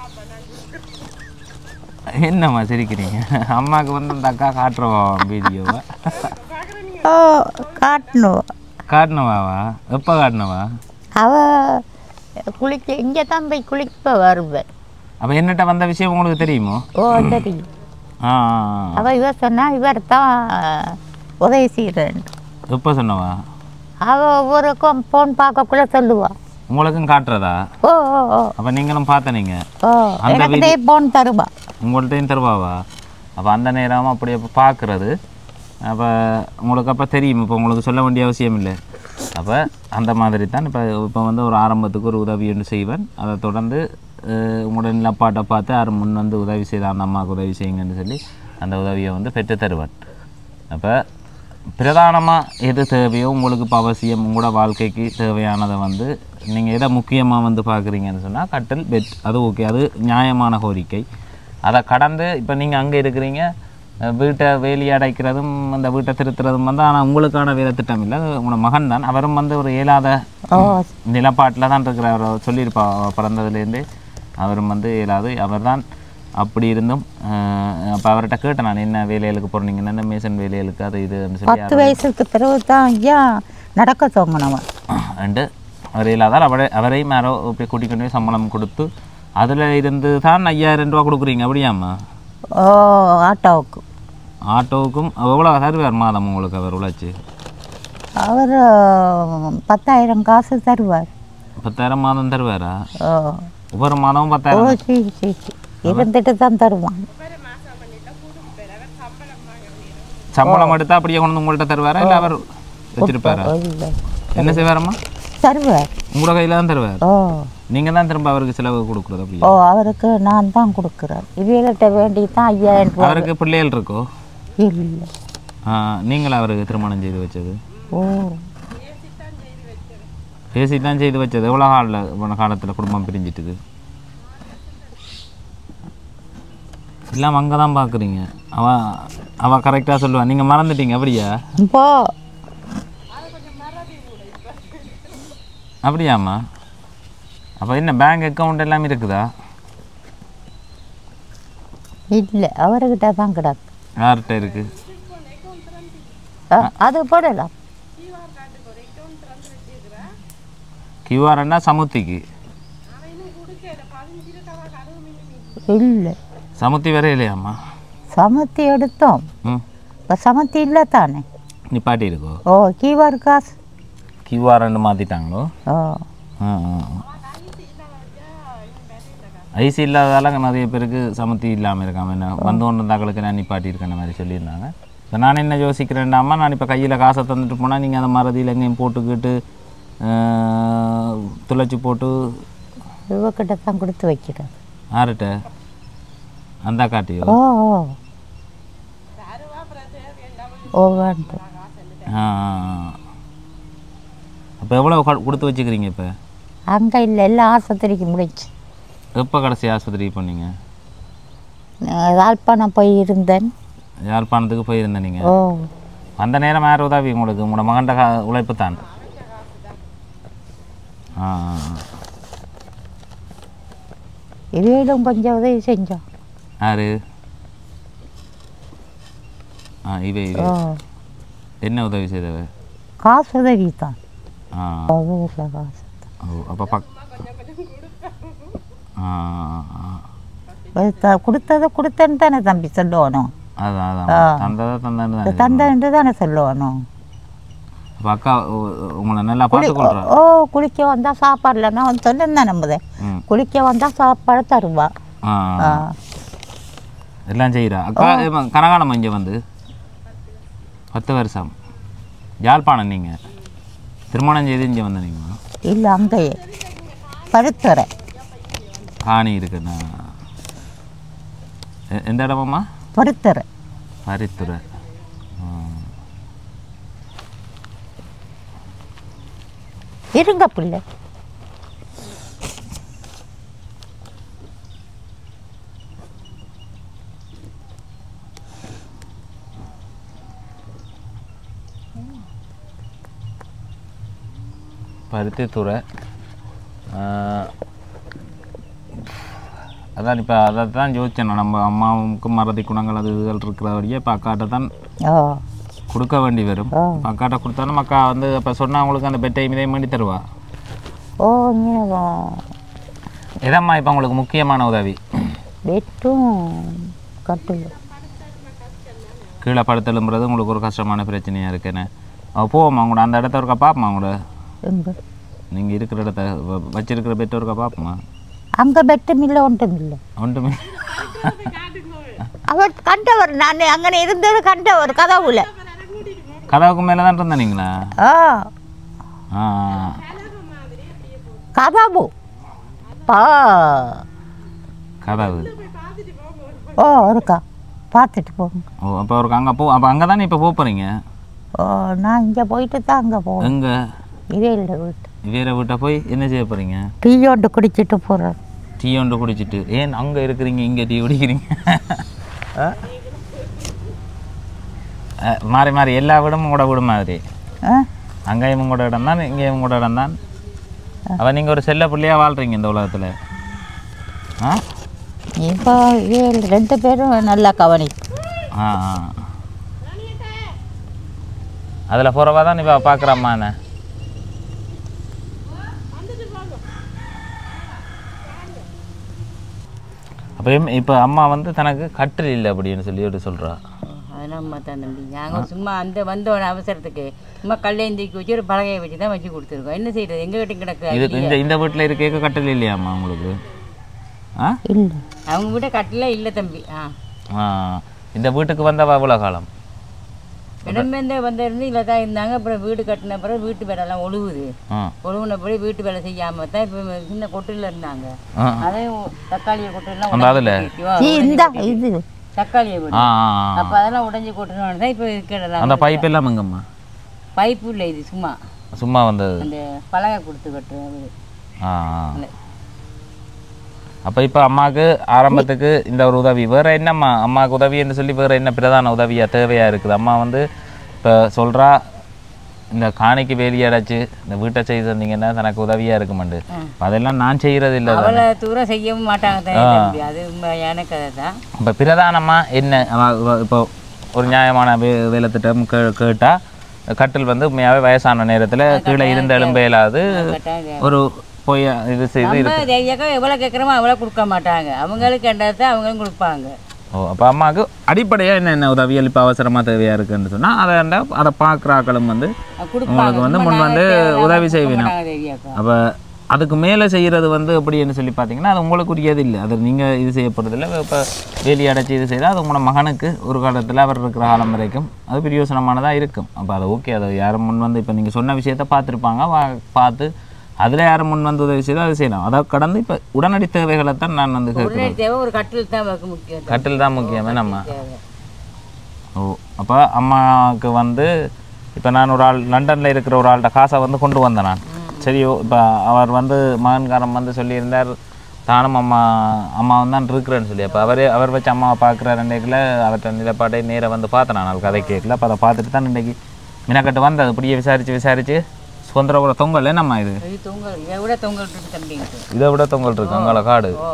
என்னம்மா சிரிக்கிறீங்க அம்மாவுக்கு வந்து அந்த அக்கா காட்டுறவா வீடியோவை
ஓ காட்டணும்
காட்டினவாவா எப்போ காட்டினவா
அவ குளிக்க இங்கே தான் போய் குளிக்க வருவேன்
அப்போ என்னட்ட வந்த விஷயம் உங்களுக்கு தெரியுமோ
ஓ தெரியும்
ஆ
அவ இவ சொன்னா இவர் தான் உதவி செய்கிறேன்
எப்போ சொன்னவா
அவ ஒவ்வொருக்கும் ஃபோன் பார்க்கக்குள்ள சொல்லுவா
உங்களுக்கும் காட்டுறதா
ஓ ஓ ஓ
அப்போ நீங்களும் பார்த்தனீங்க
ஓ
அந்த
எனக்கிட்டே ஃபோன் தருவா
உங்கள்கிட்டையும் தருவாவா அப்போ அந்த நேரம் அப்படி அப்போ பார்க்குறது அப்போ உங்களுக்கு அப்போ தெரியும் இப்போ உங்களுக்கு சொல்ல வேண்டிய அவசியம் இல்லை அப்போ அந்த மாதிரி தான் இப்போ இப்போ வந்து ஒரு ஆரம்பத்துக்கு ஒரு உதவி ஒன்று செய்வேன் அதை தொடர்ந்து அஹ், உங்களோட நிலப்பாட்டை பார்த்து யாரும் முன் வந்து உதவி செய்த அந்த அம்மாவுக்கு உதவி செய்யுங்கன்னு சொல்லி அந்த உதவியை வந்து பெற்று தருவேன் அப்போ பிரதானமாக எது தேவையோ உங்களுக்கு இப்போ அவசியம் உங்களோட வாழ்க்கைக்கு தேவையானதை வந்து நீங்கள் எதை முக்கியமாக வந்து பார்க்குறீங்கன்னு சொன்னால் கட்டில் பெட் அது ஓகே அது நியாயமான கோரிக்கை அதை கடந்து இப்போ நீங்கள் அங்கே இருக்கிறீங்க அஹ் வீட்டை வேலி அடைக்கிறதும் அந்த வீட்டை திருத்துறதும் வந்து ஆனால் உங்களுக்கான வேலை திட்டம் இல்லை அது உங்களோட மகன் தான் அவரும் வந்து ஒரு இயலாத
ஓ
நிலப்பாட்டில் தான் இருக்கிறார் அவர் சொல்லியிருப்பா அவ பிறந்ததுலேருந்தே அவரும் வந்து இயலாது அவர் தான் அப்படி இருந்தும் அப்போ அவர்கிட்ட கேட்டேன் நான் என்ன வேலைகளுக்கு போகிறீங்கன்னா இந்த மேசன் வேலைகளுக்கு அது இதுன்னு சொல்லி
பத்து வயசுக்கு பிறகு தான் ஐயா நடக்க தோங்கினவன்
அண்டு அவர் இல்லாதால் அவரை அவரையும் யாரோ இப்படி கூட்டிக் கொண்டு போய் சம்பளம் கொடுத்து அதில் இருந்து தான் ஐயாயிரம் ரூபா கொடுக்குறீங்க அப்படியாம்மா
ஓ ஆட்டோவுக்கு
ஆட்டோவுக்கும் எவ்வளோ தருவார் மாதம் உங்களுக்கு அவர் உழைச்சி
அவர் பத்தாயிரம் காசு தருவார்
பத்தாயிரம் மாதம் தருவாரா
ஓ
ஒவ்வொரு மாதமும்
ஓ
பத்தாயிரம்
சரி சரி சரி இருந்துட்டு தான் தருவான்
சம்பளம் எடுத்தா அப்படியே கொண்டு வந்து உங்கள்கிட்ட தருவாரா இல்லை அவர் வச்சிருப்பாரா
இல்லை
என்ன செய்வாரம்மா
தருவார்
உங்களோட கையில் தான் தருவார்
ஓ
நீங்கள் தான் திரும்ப அவருக்கு செலவு கொடுக்குறது அப்படி
ஓ அவருக்கு நான் தான் கொடுக்குறேன் இவங்கள்ட்ட வேண்டி தான் ஐயாயிரம் ரூபா
அவருக்கு பிள்ளைகள் இருக்கோ
இல்லை
ஆ, நீங்களா அவருக்கு திருமணம் செய்து வச்சது
ஓ
பேசி தான் செய்து வச்சது எவ்வளோ காலில் இவ்வளோ காலத்தில் குடும்பம் பிரிஞ்சிட்டுது இல்லாமல் அங்கே தான் பார்க்குறீங்க அவன் அவள் கரெக்டாக சொல்லுவான் நீங்கள் மறந்துட்டீங்க அப்படியா
இப்போ
அப்படியாம்மா அப்போ என்ன பேங்க் அக்கௌண்ட் எல்லாமே இருக்குதா
இல்லை அவர்கிட்ட தான் கிடக்கு
யார்கிட்ட இருக்கு
ஆ, அது போடலாம்
கியூஆர்னா சமுத்திக்கு
இல்லை
சமுத்தி வேற இல்லையாம்மா
சமத்தி எடுத்தோம்
ம்
இப்போ சமத்தி இல்லை தானே
நிப்பாட்டி இருக்கோ
ஓ கீவார் காசு
கியூஆர்னு மாற்றிட்டாங்களோ
ஓ
ஆ ஐசி இல்லாததால நிறைய பேருக்கு சமத்தி இல்லாமல் இருக்காம என்ன வந்து ஒன்று இருந்தாக்களுக்கு நான் நிப்பாட்டி இருக்கேன் மாதிரி சொல்லியிருந்தாங்க இப்போ நான் என்ன யோசிக்கிறேன்டாமா நான் இப்போ கையில் காசை தந்துட்டு போனால் நீங்கள் அந்த மறதியில் எங்கேயும் போட்டுக்கிட்டு ஆஹ், துளைச்சி போட்டு
இவக்கிட்ட தான் கொடுத்து வைக்கிறது
யார்கிட்ட அந்த காட்டியோ
ஓ ஓ ஓ வேண்டும்
அப்போ எவ்வளோ க- கொடுத்து வச்சுக்கிறீங்க இப்போ
அங்கே இல்லை எல்லாம் ஆஸ்பத்திரிக்கு முடிச்சு
எப்போ கடைசி ஆஸ்பத்திரிக்கு போனீங்க
நான் யாழ்ப்பாணம் போய் இருந்தேன்
யாழ்ப்பாணத்துக்கு போயிருந்தேன் நீங்கள்
ஓ
அந்த நேரம் யார் உதவி உங்களுக்கு உங்களோட மகன்ட கா- உழைப்பு தான் ஆ ஆ, ஆ.
இதுவேலும் கொஞ்சம் உதவி செஞ்சோம்
யாரு ஆ இவே இவே
ஓ
என்ன உதவி செய்தவ
காசு உதவி தான்
ஆ
வீட்டில் காசு
ஓ அப்போ பக் ஆ ஆ, ஆ.
அது த- கொடுத்ததை கொடுத்தேன்னு தானே தம்பி சொல்லணும்
அதான் அதான்
ஆ.
தந்ததை தந்தேன்னு
இது
தான்
தந்தேன்ட்டு தானே சொல்லணும்
அப்போ அக்கா உ- உங்களை நல்லா பார்த்துக்கொள்றா
ஓ குளிக்க வந்தால் சாப்பாடுல நான் சொல்லிருந்தேன் நம்புது
ம்
குளிக்க வந்தால் சாப்பாடு தருவா
ஆ
ஆ.
எல்லாம் செய்கிறா அக்கா இவன் கனகாலம் இங்கே வந்து பத்து வருஷம் யாழ்ப்பாணம் நீங்கள் திருமணம் செய்து இங்கே வந்து நீங்கள்
இல்லை அங்கேயே பருத்துறை
காணி இருக்குண்ணா எ- எந்த இடமாம்மா
பருத்துறை
பரித்துறை ஆ.
இருங்க பிள்ளை
பருத்தித்துறை ஆஹ், அதான் இப்போ அதை தான் யோசிச்சேன் நான். நம்ம அம்மாவுக்கு மறதி குணங்கள் அது இதுகள் இருக்கிற வழியே இப்போ அக்காட்ட தான்
ஓ
கொடுக்க வேண்டி வரும் இப்ப அக்காட்ட கொடுத்தாலும் அக்கா வந்து இப்போ சொன்னா அவங்களுக்கு அந்த பெட்டையும் இதையும் பண்ணி தருவா
ஓ இங்கே
இதம்மா இப்போ உங்களுக்கு முக்கியமான உதவி
பெட்டும் கட்டில்
கீழே படுத்தெலும்புறது உங்களுக்கு ஒரு கஷ்டமான பிரச்சனையாக இருக்குன்னு அவள் போவோம்மா உங்களோட அந்த இடத்த ஒருக்கா பார்ப்போமா உங்களோட
எங்கே
நீங்கள் இருக்கிற இடத்த வ- வச்சிருக்கிற பெட் ஒருக்கா பார்ப்போமா
அங்கே பெட்டும் இல்லை ஒன்றும் இல்லை
ஒன்றுமே
அவர் கண்டவர் நான் அங்கே இருந்தது கண்டவர் கதவுல
கதவுக்கு மேலே தான் இருந்தீங்களா
ஆ
ஆ
கதவு பா
கதவு
ஓ இருக்கா பார்த்துட்டு போங்க
ஓ அப்போ ஒரு அங்கே போ அப்போ அங்கே தானே இப்போ போகிறீங்க
ஓ நான் இங்கே போயிட்டு தான் அங்கே போவேன்
எங்கே
இதே இல்லை வீட்டு
வேற வீட்டை போய் என்ன செய்ய போகிறீங்க
டீ ஒன்று குடிச்சிட்டு போகிறேன்
டீ ஒன்று குடிச்சிட்டு ஏன் அங்கே இருக்கிறீங்க இங்கே டீ குடிக்கிறீங்க ஆ? ஆ, மாறி மாறி எல்லா வீடும் உங்களோட வீடு மாதிரி
ஆ
அங்கேயும் உங்களோட இடம் தான் இங்கேயும் உங்களோட இடம் தான் அவள் நீங்கள் ஒரு செல்ல பிள்ளையாக வாழ்கிறீங்க இந்த உலகத்தில் ஆ
இப்போ ஏழு ரெண்டு பேரும் நல்லா கவனி
ஆ ஆ அதில் போகிறவா தான் இப்போ பார்க்குறம்மா என்ன அப்போ இப்போ அம்மா வந்து தனக்கு கட்டில் இல்லை அப்படின்னு சொல்லிட்டு சொல்கிறா
அதெல்லாம் அம்மா தான் தம்பி நாங்கள் சும்மா அந்த வந்தோட அவசரத்துக்கு சும்மா கல்லையும் தூக்கி வச்சு ஒரு பலகையை வச்சு தான் வச்சு கொடுத்துருக்கோம் என்ன செய்யறது எங்க கிட்ட கிடக்கு
இது இந்த இந்த வீட்டில் இருக்க கட்டில் இல்லையாம்மா உங்களுக்கு ஆ
இல்லை
அவங்க கிட்ட கட்டில இல்லை தம்பி ஆ
ஆ இந்த வீட்டுக்கு வந்தவா எவ்வளோ காலம்
இடம்பெயர்ந்து வந்திருந்து இல்லை தான் இருந்தாங்க அப்புறம் வீடு கட்டின பிறகு வீட்டு வேலைலாம் ஒழுகுது
ஆ
ஒழுகுனபடி வீட்டு வேலை செய்யாமல் தான் இப்போ சின்ன கொட்டில் இருந்தாங்க
ஆ
அதையும் தக்காளியை கொட்டுலாம்
அந்த அதில்
ஈ, இந்த இது
தக்காளியை கொட்டு
ஆ ஆ, ஆ.
அப்போ அதெல்லாம் உடஞ்சி கொட்டணும்னு தான் இப்போ இருக்கிறதெல்லாம்
அந்த பைப் எல்லாம் எங்கம்மா
பைப்பு இல்லை இது சும்மா
சும்மா வந்தது
அந்த பலகை கொடுத்து கட்டுறது
ஆ ஆ அப்போ இப்போ அம்மாவுக்கு ஆரம்பத்துக்கு இந்த ஒரு உதவி வேறு என்னம்மா அம்மாவுக்கு உதவின்னு சொல்லி வேறு என்ன பிரதான உதவியாக தேவையாக இருக்குது அம்மா வந்து இப்போ சொல்கிறா இந்த காணிக்கு வேலி அடைச்சு இந்த வீட்டை செய்து தந்தீங்கன்னா தனக்கு உதவியாக இருக்குமெண்டு அதெல்லாம் நான் செய்கிறது இல்லை
அவ்வளோ தூரம் செய்யவும் மாட்டாங்க தான் தம்பி அது உண்மையான கதை தான்
இப்போ பிரதானமாக என்ன அவ- அவ- இப்போ ஒரு நியாயமான வே வேலை திட்டம் கே கேட்டால் கட்டில் வந்து உண்மையாகவே வயசான நேரத்தில் கீழே இருந்த எலும்பு இயலாது
கட்டாயம்
ஒரு போய் இது செய்து
நம்ம தைரியக்கா எவ்வளோ கேட்குறோமோ அவ்வளோ கொடுக்க மாட்டாங்க அவங்களுக்கு என்னத்தை அவங்களும் கொடுப்பாங்க
ஓ அப்போ அம்மாவுக்கு அடிப்படையாக என்ன என்ன உதவியல் இப்போ அவசரமாக தேவையாக இருக்குன்னு சொன்னால் அதை அந்த அதை பார்க்குற ஆக்களும் வந்து
கொடுப்பாங்க
உங்களுக்கு வந்து முன் வந்து உதவி செய்வீங்க
தைரியாக்கா
அப்போ அதுக்கு மேலே செய்கிறது வந்து எப்படின்னு சொல்லி பார்த்தீங்கன்னா அது உங்களுக்குரியது இல்லை அது நீங்கள் இது செய்ய போகிறது இல்லை இப்போ வேலி அடைச்சி இது செய்தால் அது உங்களோட மகனுக்கு ஒரு காலத்தில் அவர் இருக்கிற காலம் வரைக்கும் அது பிரயோசனமானதாக இருக்கும் அப்போ அது ஓகே அது யாரும் முன் வந்து இப்போ நீங்கள் சொன்ன விஷயத்த பார்த்துருப்பாங்க வா பார்த்து அதில் யாரும் முன் வந்து உதவி செய்தால் அது செய்யலாம் அதை கடந்து இப்போ உடனடி தேவைகளை தான் நான் வந்து கேட்குறேன்
உடனே தேவை ஒரு கட்டில் தான் வைக்க முக்கியம்
கட்டில் தான் முக்கியமே நம்ம
தேவை
ஓ அப்போ அம்மாவுக்கு வந்து இப்போ நான் ஒரு ஆள் லண்டனில் இருக்கிற ஒரு ஆள்கிட்ட காசை வந்து கொண்டு வந்தேன் நான் சரி இப்போ அவர் வந்து மகன்காரம் வந்து சொல்லியிருந்தார் தானும் அம்மா அம்மாவும் தான் இருக்கிறேன்னு சொல்லி அப்போ அவரே அவர் வச்சு அம்மாவை பார்க்குற ரெண்டேக்கில் அவர்கிட்ட நிலப்பாட்டை நேராக வந்து பார்த்தேன் நான் கதை கேட்கல அப்போ அதை பார்த்துட்டு தான் இன்றைக்கி மினக்கட்டு வந்தது இப்படியே விசாரித்து விசாரித்து சுதந்திர தொங்கல் என்னம்மா இது
இது தொங்கல் இதை விட தொங்கல் இருக்கு தம்பிங்கிட்டு
இதை விட தொங்கல் இருக்கு அங்கால காடு
ஓ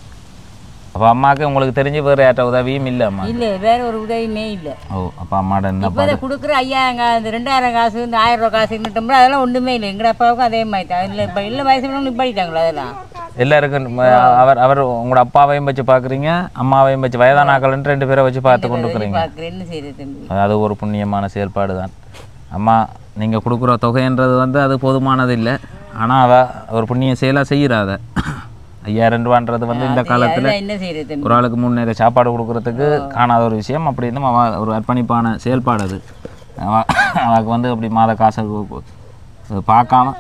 அப்போ அம்மாவுக்கு உங்களுக்கு தெரிஞ்சு வேறு யார்ட்ட உதவியும் இல்லை அம்மா
இல்லை வேற ஒரு உதவியுமே இல்லை
ஓ அப்போ அம்மாட என்ன
இப்போ இதை கொடுக்குற ஐயாயிரம் காசு இந்த ரெண்டாயிரம் காசு இந்த ஆயிரம் ரூபா காசு இன்னட்டோம்னா அதெல்லாம் ஒன்றுமே இல்லை எங்கள் அப்பாவுக்கும் அதே மாதிரி தான் இல்லை இப்போ இல்லை வயசு நிப்பாடிட்டாங்களா அதெல்லாம்
எல்லாருக்கும் ம, அவர் அவர் உங்களோட அப்பாவையும் வச்சு பார்க்குறீங்க அம்மாவையும் வச்சு வயதான ஆக்கள்ன்ட்டு ரெண்டு பேரை வச்சு பார்த்து கொண்டு இருக்கிறீங்க
பார்க்குறேன் என்ன செய்யுது தம்பி
அது ஒரு புண்ணியமான செயல்பாடு தான் அம்மா நீங்கள் கொடுக்குற தொகைன்றது வந்து அது போதுமானது இல்லை ஆனால் அவ ஒரு புண்ணிய செயலாக செய்கிறாத ஐயாயிரம் ரூபான்றது வந்து இந்த காலத்தில்
அதெல்லாம் என்ன செய்யுது தம்பி
ஒரு ஆளுக்கு மூணு நேரம் சாப்பாடு கொடுக்குறதுக்கு காணாத ஒரு விஷயம் அப்படி இருந்தும் அவ ஒரு அர்ப்பணிப்பான செயல்பாடு அது அவ அவளுக்கு வந்து அப்படி மாத காசை கு- கு- அது பார்க்காம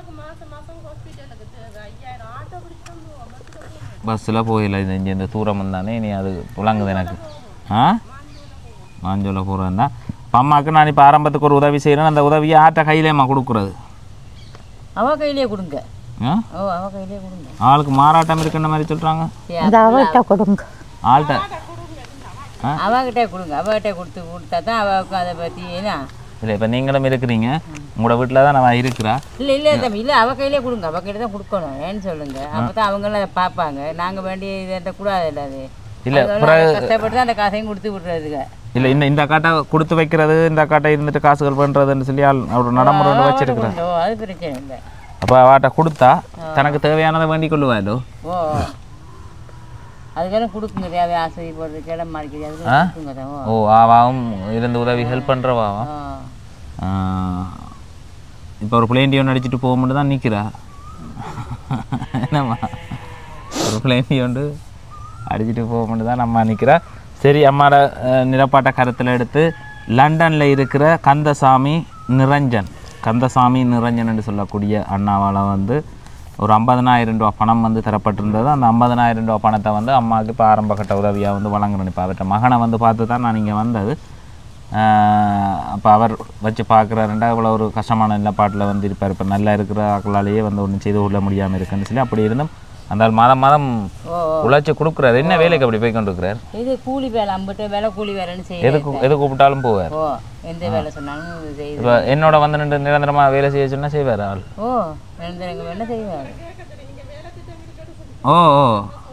பஸ்ஸில் போகல இது இங்கே இந்த தூரம் வந்தானே நீ அது புழங்குது எனக்கு ஆ மாஞ்சோல போகிறேன்னா இப்போ அம்மாவுக்கு நான் இப்போ ஆரம்பத்துக்கு ஒரு உதவி செய்கிறேன் அந்த உதவியை ஆட்ட கையிலேம்மா கொடுக்குறது
அவ கையிலே கொடுங்க
ஆ
ஓ அவ கையிலே கொடுங்க
ஆளுக்கு மாறாட்டம் இருக்குன்ற மாதிரி சொல்கிறாங்க
இந்த அவர்கிட்ட கொடுங்க
ஆள்கிட்ட
அவகிட்ட கொடுங்க அவகிட்ட கொடுத்து கொடுத்தா தான் அவளுக்கும் அதை பற்றி ஏன்னா
இல்லை இப்போ நீங்களும் இருக்கிறீங்க உங்களோட வீட்டில் தான் நான் இருக்கிறா
இல்லை இல்லை தம்பி இல்லை அவ கையிலே கொடுங்க அவ கையில தான் கொடுக்கணும் ஏன்னு சொல்லுங்க அப்போ தான் அவங்களும் அதை பார்ப்பாங்க நாங்கள் வேண்டிய இதை கூடாது இல்லை அது
இல்ல,
அதுகளும்
பிறகு-
கஷ்டப்பட்டு தான் அந்த காசையும் கொடுத்து விட்றதுங்க
இல்லை இந்த இந்த காட்டை கொடுத்து வைக்கிறது இந்த காட்டை இருந்துட்டு காசுகள் பண்ணுறதுன்னு சொல்லி ஆள் அவர் நடைமுறை ஒன்று வச்சிருக்கிறேன்
ஓ அது பிரச்சனை இல்லை
அப்போ அவாட்ட கொடுத்தா தனக்கு தேவையானதை வேண்டிக் கொள்ளுவாளோ
ஓ அதுக்கெல்லாம் கொடுக்குங்க தேவை ஆசை போடுறது கிளம்ப மாறிக்கிறது அதுக்கெல்லாம் கொடுக்குங்க தான் ஓ
ஓ ஆவாவும் இருந்து உதவி ஹெல்ப் பண்ணுறவாவா
ஆ.
இப்போ ஒரு பிளேண்டியோ நடிச்சிட்டு போக மட்டும் தான் நிற்கிறா என்னம்மா ஒரு பிளேண்டியோண்டு அடிச்சிட்டு போக மட்டும் தான் நம்ம நிற்கிறா சரி அம்மாட அஹ், நிலப்பாட்ட கருத்தில் எடுத்து லண்டனில் இருக்கிற கந்தசாமி நிரஞ்சன் கந்தசாமி நிரஞ்சன் என்று சொல்லக்கூடிய அண்ணாவால் வந்து ஒரு ஐம்பதனாயிரம் ரூபா பணம் வந்து தரப்பட்டிருந்தது அந்த ஐம்பதனாயிரம் ரூபா பணத்தை வந்து அம்மாவுக்கு இப்போ ஆரம்ப கட்ட உதவியாக வந்து வழங்கணும் இப்போ அவர்கிட்ட மகனை வந்து பார்த்து தான் நான் இங்கே வந்தது அப்போ அவர் வச்சு பார்க்குறாருண்டா இவ்வளோ ஒரு கஷ்டமான நிலப்பாட்டில் வந்து இருப்பார் இப்போ நல்லா இருக்கிற ஆக்களாலேயே வந்து ஒன்றும் செய்து கொள்ள முடியாமல் இருக்குன்னு சொல்லி அப்படி இருந்தும் அந்த ஆள் மாதம் மாதம்
ஓ
உழைச்சி கொடுக்குறாரு என்ன வேலைக்கு அப்படி போய் கொண்டிருக்கிறார்
இது கூலி வேலை அம்பிட்டு வேலை கூலி வேலைன்னு செய்ய
எதுக்கு எது கூப்பிட்டாலும் போவார்
ஓ எந்த வேலை சொன்னாலும் இது செய்யுது
இப்போ என்னோட வந்து நின்று நிரந்தரமாக வேலை செய்ய சொன்னா செய்வார் ஆள்
ஓ எழுந்திரங்க வேணா செய்வார்
ஓ ஓ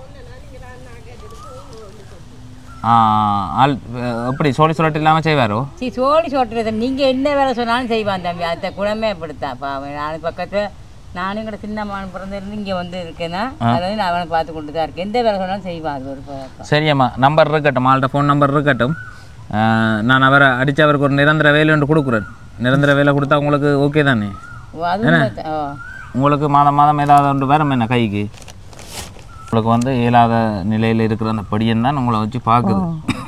ஆ ஆள் அஹ், எப்படி சோழி சுரட்டு இல்லாமல் செய்வாரோ
சரி சோடி சொல்றது நீங்கள் என்ன வேலை சொன்னாலும் செய்வான் தம்பி அந்த குணமே அப்படித்தான் பாவம் நான் பக்கத்தில் நானும் கூட சின்ன மகன் பிறந்திருந்து இங்கே வந்து இருக்கேன்னா அதை வந்து நான் அவனை பார்த்து கொண்டு தான் இருக்கேன் எந்த வேலை சொன்னாலும் செய்வான் அது ஒரு பழக்கம்
சரியம்மா நம்பர் இருக்கட்டும் ஆள்கிட்ட ஃபோன் நம்பர் இருக்கட்டும் அஹ், நான் அவரை அடித்து அவருக்கு ஒரு நிரந்தர வேலை ஒன்று கொடுக்குறேன் நிரந்தர வேலை கொடுத்தா உங்களுக்கு ஓகே தானே
ஓ அதுவும் ஓ
உங்களுக்கு மாதம் மாதம் ஏதாவது ஒன்று வரும் என்ன கைக்கு உங்களுக்கு வந்து இயலாத நிலையில் இருக்கிற அந்த படியன் தான் உங்களை வச்சு பார்க்குது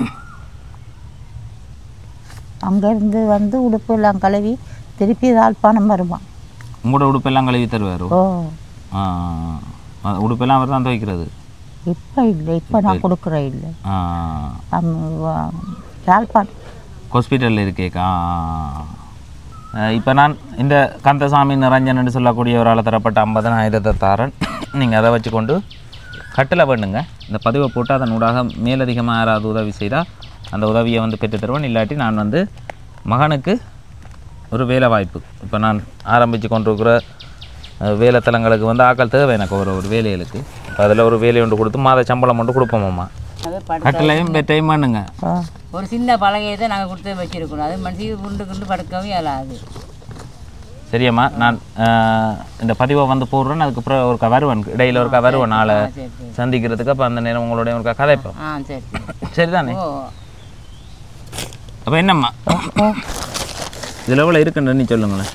அங்கேருந்து வந்து உடுப்பு எல்லாம் கழுவி திருப்பி யாழ்ப்பாணம் வருவான்
உங்களோட உடுப்பெல்லாம் கழுவி தருவார்
ஓ
உடுப்பெல்லாம் அவர் தான் துவைக்கிறது
இப்போ இல்லை இப்போ நான் கொடுக்குறேன் இல்லை
ஆ,
யாழ்ப்பாணம்
ஹாஸ்பிட்டலில் இருக்கேக்கா இப்போ நான் இந்த கந்தசாமி நிரஞ்சன் சொல்லக்கூடிய ஒரு ஆள் தரப்பட்ட ஐம்பதனாயிரத்தை தாரன் நீங்கள் அதை வச்சுக்கொண்டு கட்டில் பண்ணுங்க இந்த பதிவை போட்டு அதன் ஊடாக மேலதிகமாக யாராவது உதவி செய்தால் அந்த உதவியை வந்து பெற்று தருவேன் இல்லாட்டி நான் வந்து மகனுக்கு ஒரு வேலை வாய்ப்பு இப்போ நான் ஆரம்பித்து கொண்டிருக்கிற அஹ், வேலைத்தலங்களுக்கு வந்து ஆக்கள் தேவை எனக்கு ஒரு ஒரு வேலைகளுக்கு அதில் ஒரு வேலை ஒன்று கொடுத்து மாத சம்பளம் மட்டும் கொடுப்போம்மா
அது படு
கட்டிலையும் பெட்டையும் பண்ணுங்க
ஓ
ஒரு சின்ன பலகையை தான் நாங்கள் கொடுத்து வச்சிருக்கணும் அது மனுஷன் குண்டு குண்டு படுக்கவே இயலாது
சரியம்மா நான் அஹ், இந்த பதிவை வந்து போடுறேன் அதுக்கப்புறம் ஒருக்கா வருவேன் இடையில ஒருக்கா வருவேன் நாளை
ஆ சரி சரி
சந்திக்கிறதுக்கு அப்போ அந்த நேரம் உங்களுடைய ஒருக்கா கதைப்போம்
ஆ சரி சரி
சரிதானே
ஓ
அப்போ என்னம்மா இதில் எவ்வளோ இருக்குன்னு நீ சொல்லுங்களேன்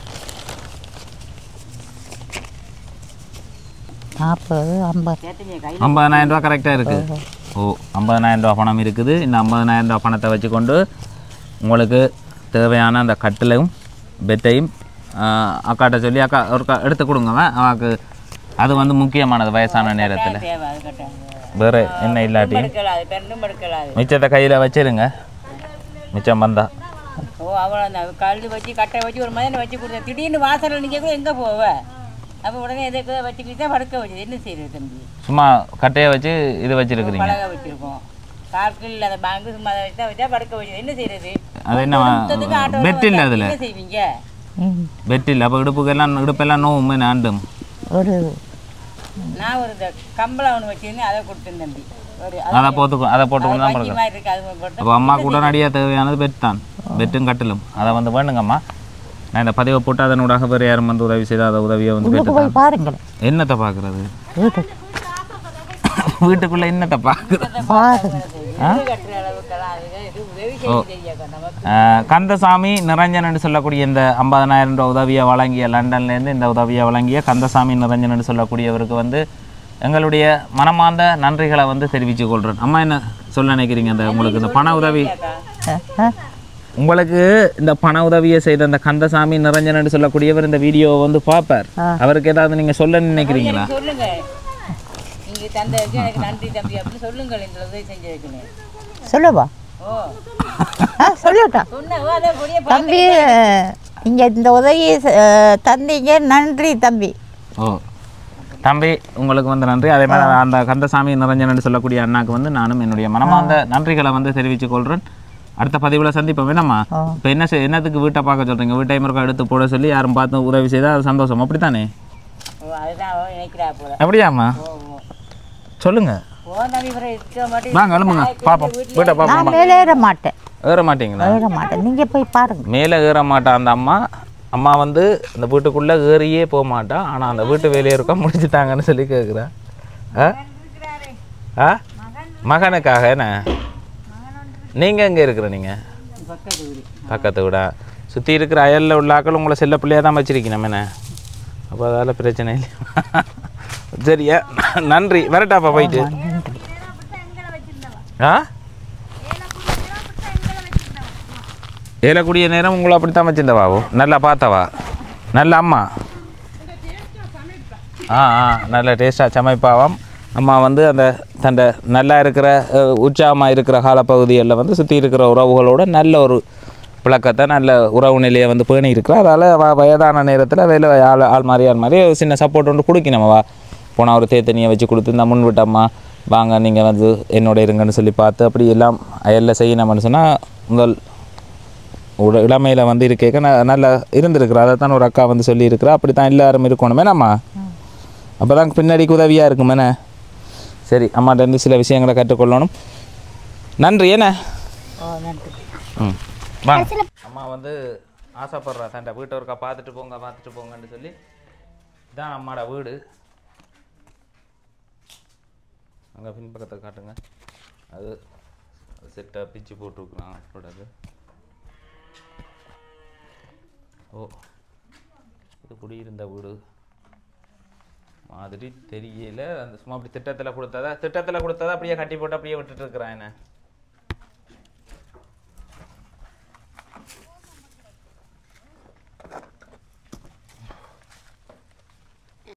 நாற்பது ஐம்பது
கேட்டீங்க கை
ஐம்பதனாயிரம் ரூபா கரெக்டாக இருக்குது ஓ ஐம்பதனாயிரம் ரூபா பணம் இருக்குது இந்த ஐம்பதனாயிரம் ரூபா பணத்தை வச்சுக்கொண்டு உங்களுக்கு தேவையான அந்த கட்டிலையும் பெட்டையும் ஆஹ், அக்காட்ட சொல்லி அக்கா ஒருக்கா எடுத்து கொடுங்க அவாக்கு அது வந்து முக்கியமானது வயசான நேரத்தில்
தேவை அது கட்டாங்க
வேறு என்ன இல்லாட்டி
படுக்கலாது பெண்ணும் படுக்கலாது
மிச்சத்தை கையில் வச்சிருங்க மிச்சம் வந்தா
ஓ அவ்வளோ அந்த கல் வச்சு கட்டை வச்சு ஒரு மாதிரி வச்சு கொடுத்தேன் திடீர்னு வாசலில் நீங்கள் கூட எங்கே போவ அப்போ உடனே எதை வச்சுக்கிட்டு தான் படுக்க வச்சது என்ன செய்யுது தம்பி
சும்மா கட்டையை வச்சு இது வச்சிருக்கிறீங்க
பழக வச்சிருக்கோம் காற்று இல்லாத பேங்கு சும்மா அதை வச்சு தான் வச்சா படுக்க வச்சது என்ன செய்யறது
அது என்ன
மொத்தத்துக்கு ஆட்டோல
பெட் இல்லை
வந்தா
அதில்
என்ன செய்வீங்க
ம்,
பெட் இல்லை அப்போ இடுப்புக்கெல்லாம் இடுப்பெல்லாம் நோவும் ஆண்டும்
ஒரு
நான் ஒரு இந்த கம்பளம் ஒன்று வச்சிருந்தேன் அதை கொடுத்தேன் தம்பி ஒரு
அதை போட்டு அதை போட்டுக்கொண்டு தான்
பஞ்சு
படுக்கணும்
மாதிரி இருக்கு அது போட்டு
அப்போ அம்மா கூட நடிகா தேவையானது பெட் தான் பெட்டும் கட்டிலும் அதை வந்து வேணுங்கம்மா நான் இந்த பதிவை போட்டு அதனூடாக வேறு யாரும் வந்து உதவி செய்தால் அதை உதவியை வந்து
உள்ளுக்கு
பெற்று
போய் பாருங்களேன்
என்னத்தை பார்க்குறது
வீட்டுக்கு
வீட்டுக்குள்ளே என்னத்தை பார்க்குறது
பாருங்க
வீடு கட்டுற அளவுக்கெல்லாம் அது இது உதவி செய்ய தெரியாக்கா நமக்கு
ஆஹ் கந்தசாமி நிரஞ்சன் என்று சொல்லக்கூடிய இந்த ஐம்பதனாயிரம் ரூபாய் உதவியை வழங்கிய லண்டன்லேருந்து இந்த உதவியை வழங்கிய கந்தசாமி நிரஞ்சன் என்று சொல்லக்கூடியவருக்கு வந்து எங்களுடைய மனமார்ந்த நன்றிகளை வந்து தெரிவித்துக் கொள்கிறேன் அம்மா என்ன சொல்ல நினைக்கிறீங்க அந்த உங்களுக்கு இந்த பண உதவி
அஹ், அஹ்.
உங்களுக்கு இந்த பண உதவியை செய்த அந்த கந்தசாமி நிரஞ்சன் என்று சொல்லக்கூடியவர் இந்த வீடியோவை வந்து பார்ப்பார் அவருக்கு ஏதாவது நீங்கள் சொல்ல நினைக்கிறீங்களா
சொல்லுங்க நீங்க தந்ததுக்கு எனக்கு நன்றி தம்பி அப்படின்னு சொல்லுங்கள் இந்த உதவி செஞ்சதுக்குன்னு
சொல்லுவா
ஓ
ஆ சொல்லட்டா
சொன்ன அதை கொடிய
தம்பி இங்கே இந்த உதவி தந்தீங்க நன்றி தம்பி
ஓ தம்பி உங்களுக்கு வந்து நன்றி அதே மாதிரி அந்த கந்தசாமி நிரஞ்சன் என்று சொல்லக்கூடிய அண்ணாக்கு வந்து நானும் என்னுடைய மனமார்ந்த நன்றிகளை வந்து தெரிவித்துக் கொள்கிறேன் அடுத்த பதிவில் சந்திப்போம் வேணாமா
ஆ.
இப்போ என்ன செய்- என்னத்துக்கு வீட்டை பார்க்க சொல்கிறீங்க வீட்டை முருக்கா எடுத்து போட சொல்லி யாரும் பார்த்து உதவி செய்தால் அது சந்தோஷம் அப்படித்தானே
ஓ, அதுதான் அவ நினைக்கிறா போல
அப்படியாம்மா
ஓ ஓ
சொல்லுங்க
ஓ தம்பி பிறகு இருக்க மாட்டேன்
வாங்க எழுமுங்க பார்ப்போம் வீட்டை பார்ப்போம்
நான் மேலே ஏற மாட்டேன்
ஏற மாட்டீங்களா
ஏற மாட்டேன் நீங்கள் போய் பாருங்க
மேலே ஏற மாட்டா அந்த அம்மா அம்மா வந்து அந்த வீட்டுக்குள்ளே ஏறியே போக மாட்டா ஆனால் அந்த வீட்டு வேலையை இருக்கா முடிச்சுட்டாங்கன்னு சொல்லி கேட்குறா ஆ ஆ மகனுக்காக என்ன நீங்கள் எங்கே இருக்கிற நீங்கள்
பக்கத்து வீடு
பக்கத்து விட சுற்றி இருக்கிற அயலில் உள்ள ஆக்கள் உங்களை செல்ல பிள்ளையாக தான் வச்சிருக்கணும் என்ன அப்போ அதால் பிரச்சனை இல்லை சரியா நன்றி வரட்டாப்பா போயிட்டு ஆ ஏலக்கூடிய நேரம் உங்களை அப்படித்தான் வச்சிருந்தவாவோ நல்லா பார்த்தவா நல்ல அம்மா ஆ ஆ நல்ல டேஸ்ட்டாக சமைப்பாவாம் அம்மா வந்து அந்த தண்ட நல்லா இருக்கிற உற்சாகமாக இருக்கிற காலப்பகுதிகளில் வந்து சுற்றி இருக்கிற உறவுகளோட நல்ல ஒரு பழக்கத்தை நல்ல உறவு நிலையை வந்து பேணி இருக்கிறா அதால் வ வயதான நேரத்தில் வேலை ஆள் ஆள் மாதிரி ஆள் மாதிரி ஒரு சின்ன சப்போர்ட் ஒன்று கொடுக்கணும் வா போனால் ஒரு தேத்தனியை வச்சு கொடுத்து இந்த முன் விட்டம்மா வாங்க நீங்கள் வந்து என்னோட இருங்கன்னு சொல்லி பார்த்து அப்படி எல்லாம் அயலில் செய்யணும்னு சொன்னால் முதல் உட இளமையில் வந்து இருக்கேக்க ந நல்லா இருந்திருக்கிறா அதை தான் ஒரு அக்கா வந்து சொல்லியிருக்கிறா அப்படி தான் எல்லாரும் இருக்கணுமே நம்ம அப்போ தான் பின்னாடிக்கு உதவியாக இருக்குமேண்ணே சரி அம்மாட்ட இருந்து சில விஷயங்களை கற்றுக்கொள்ளணும் நன்றி என்ன
ஓ நன்றி
ம் வாங்க அம்மா வந்து ஆசைப்படுறா தண்டை வீட்டை ஒருக்கா பார்த்துட்டு போங்க பார்த்துட்டு போங்கன்னு சொல்லி இதான் அம்மாட வீடு அங்கே பின்பக்கத்தை காட்டுங்க அது செட்டாக பிச்சு போட்டிருக்கலாம் கூடாது ஓ இது குடியிருந்த வீடு மாதிரி தெரியல அந்த சும்மா அப்படி திட்டத்தில் கொடுத்ததா திட்டத்தில் கொடுத்ததா அப்படியே கட்டி போட்டு அப்படியே விட்டுட்டு இருக்கிறேன் என்ன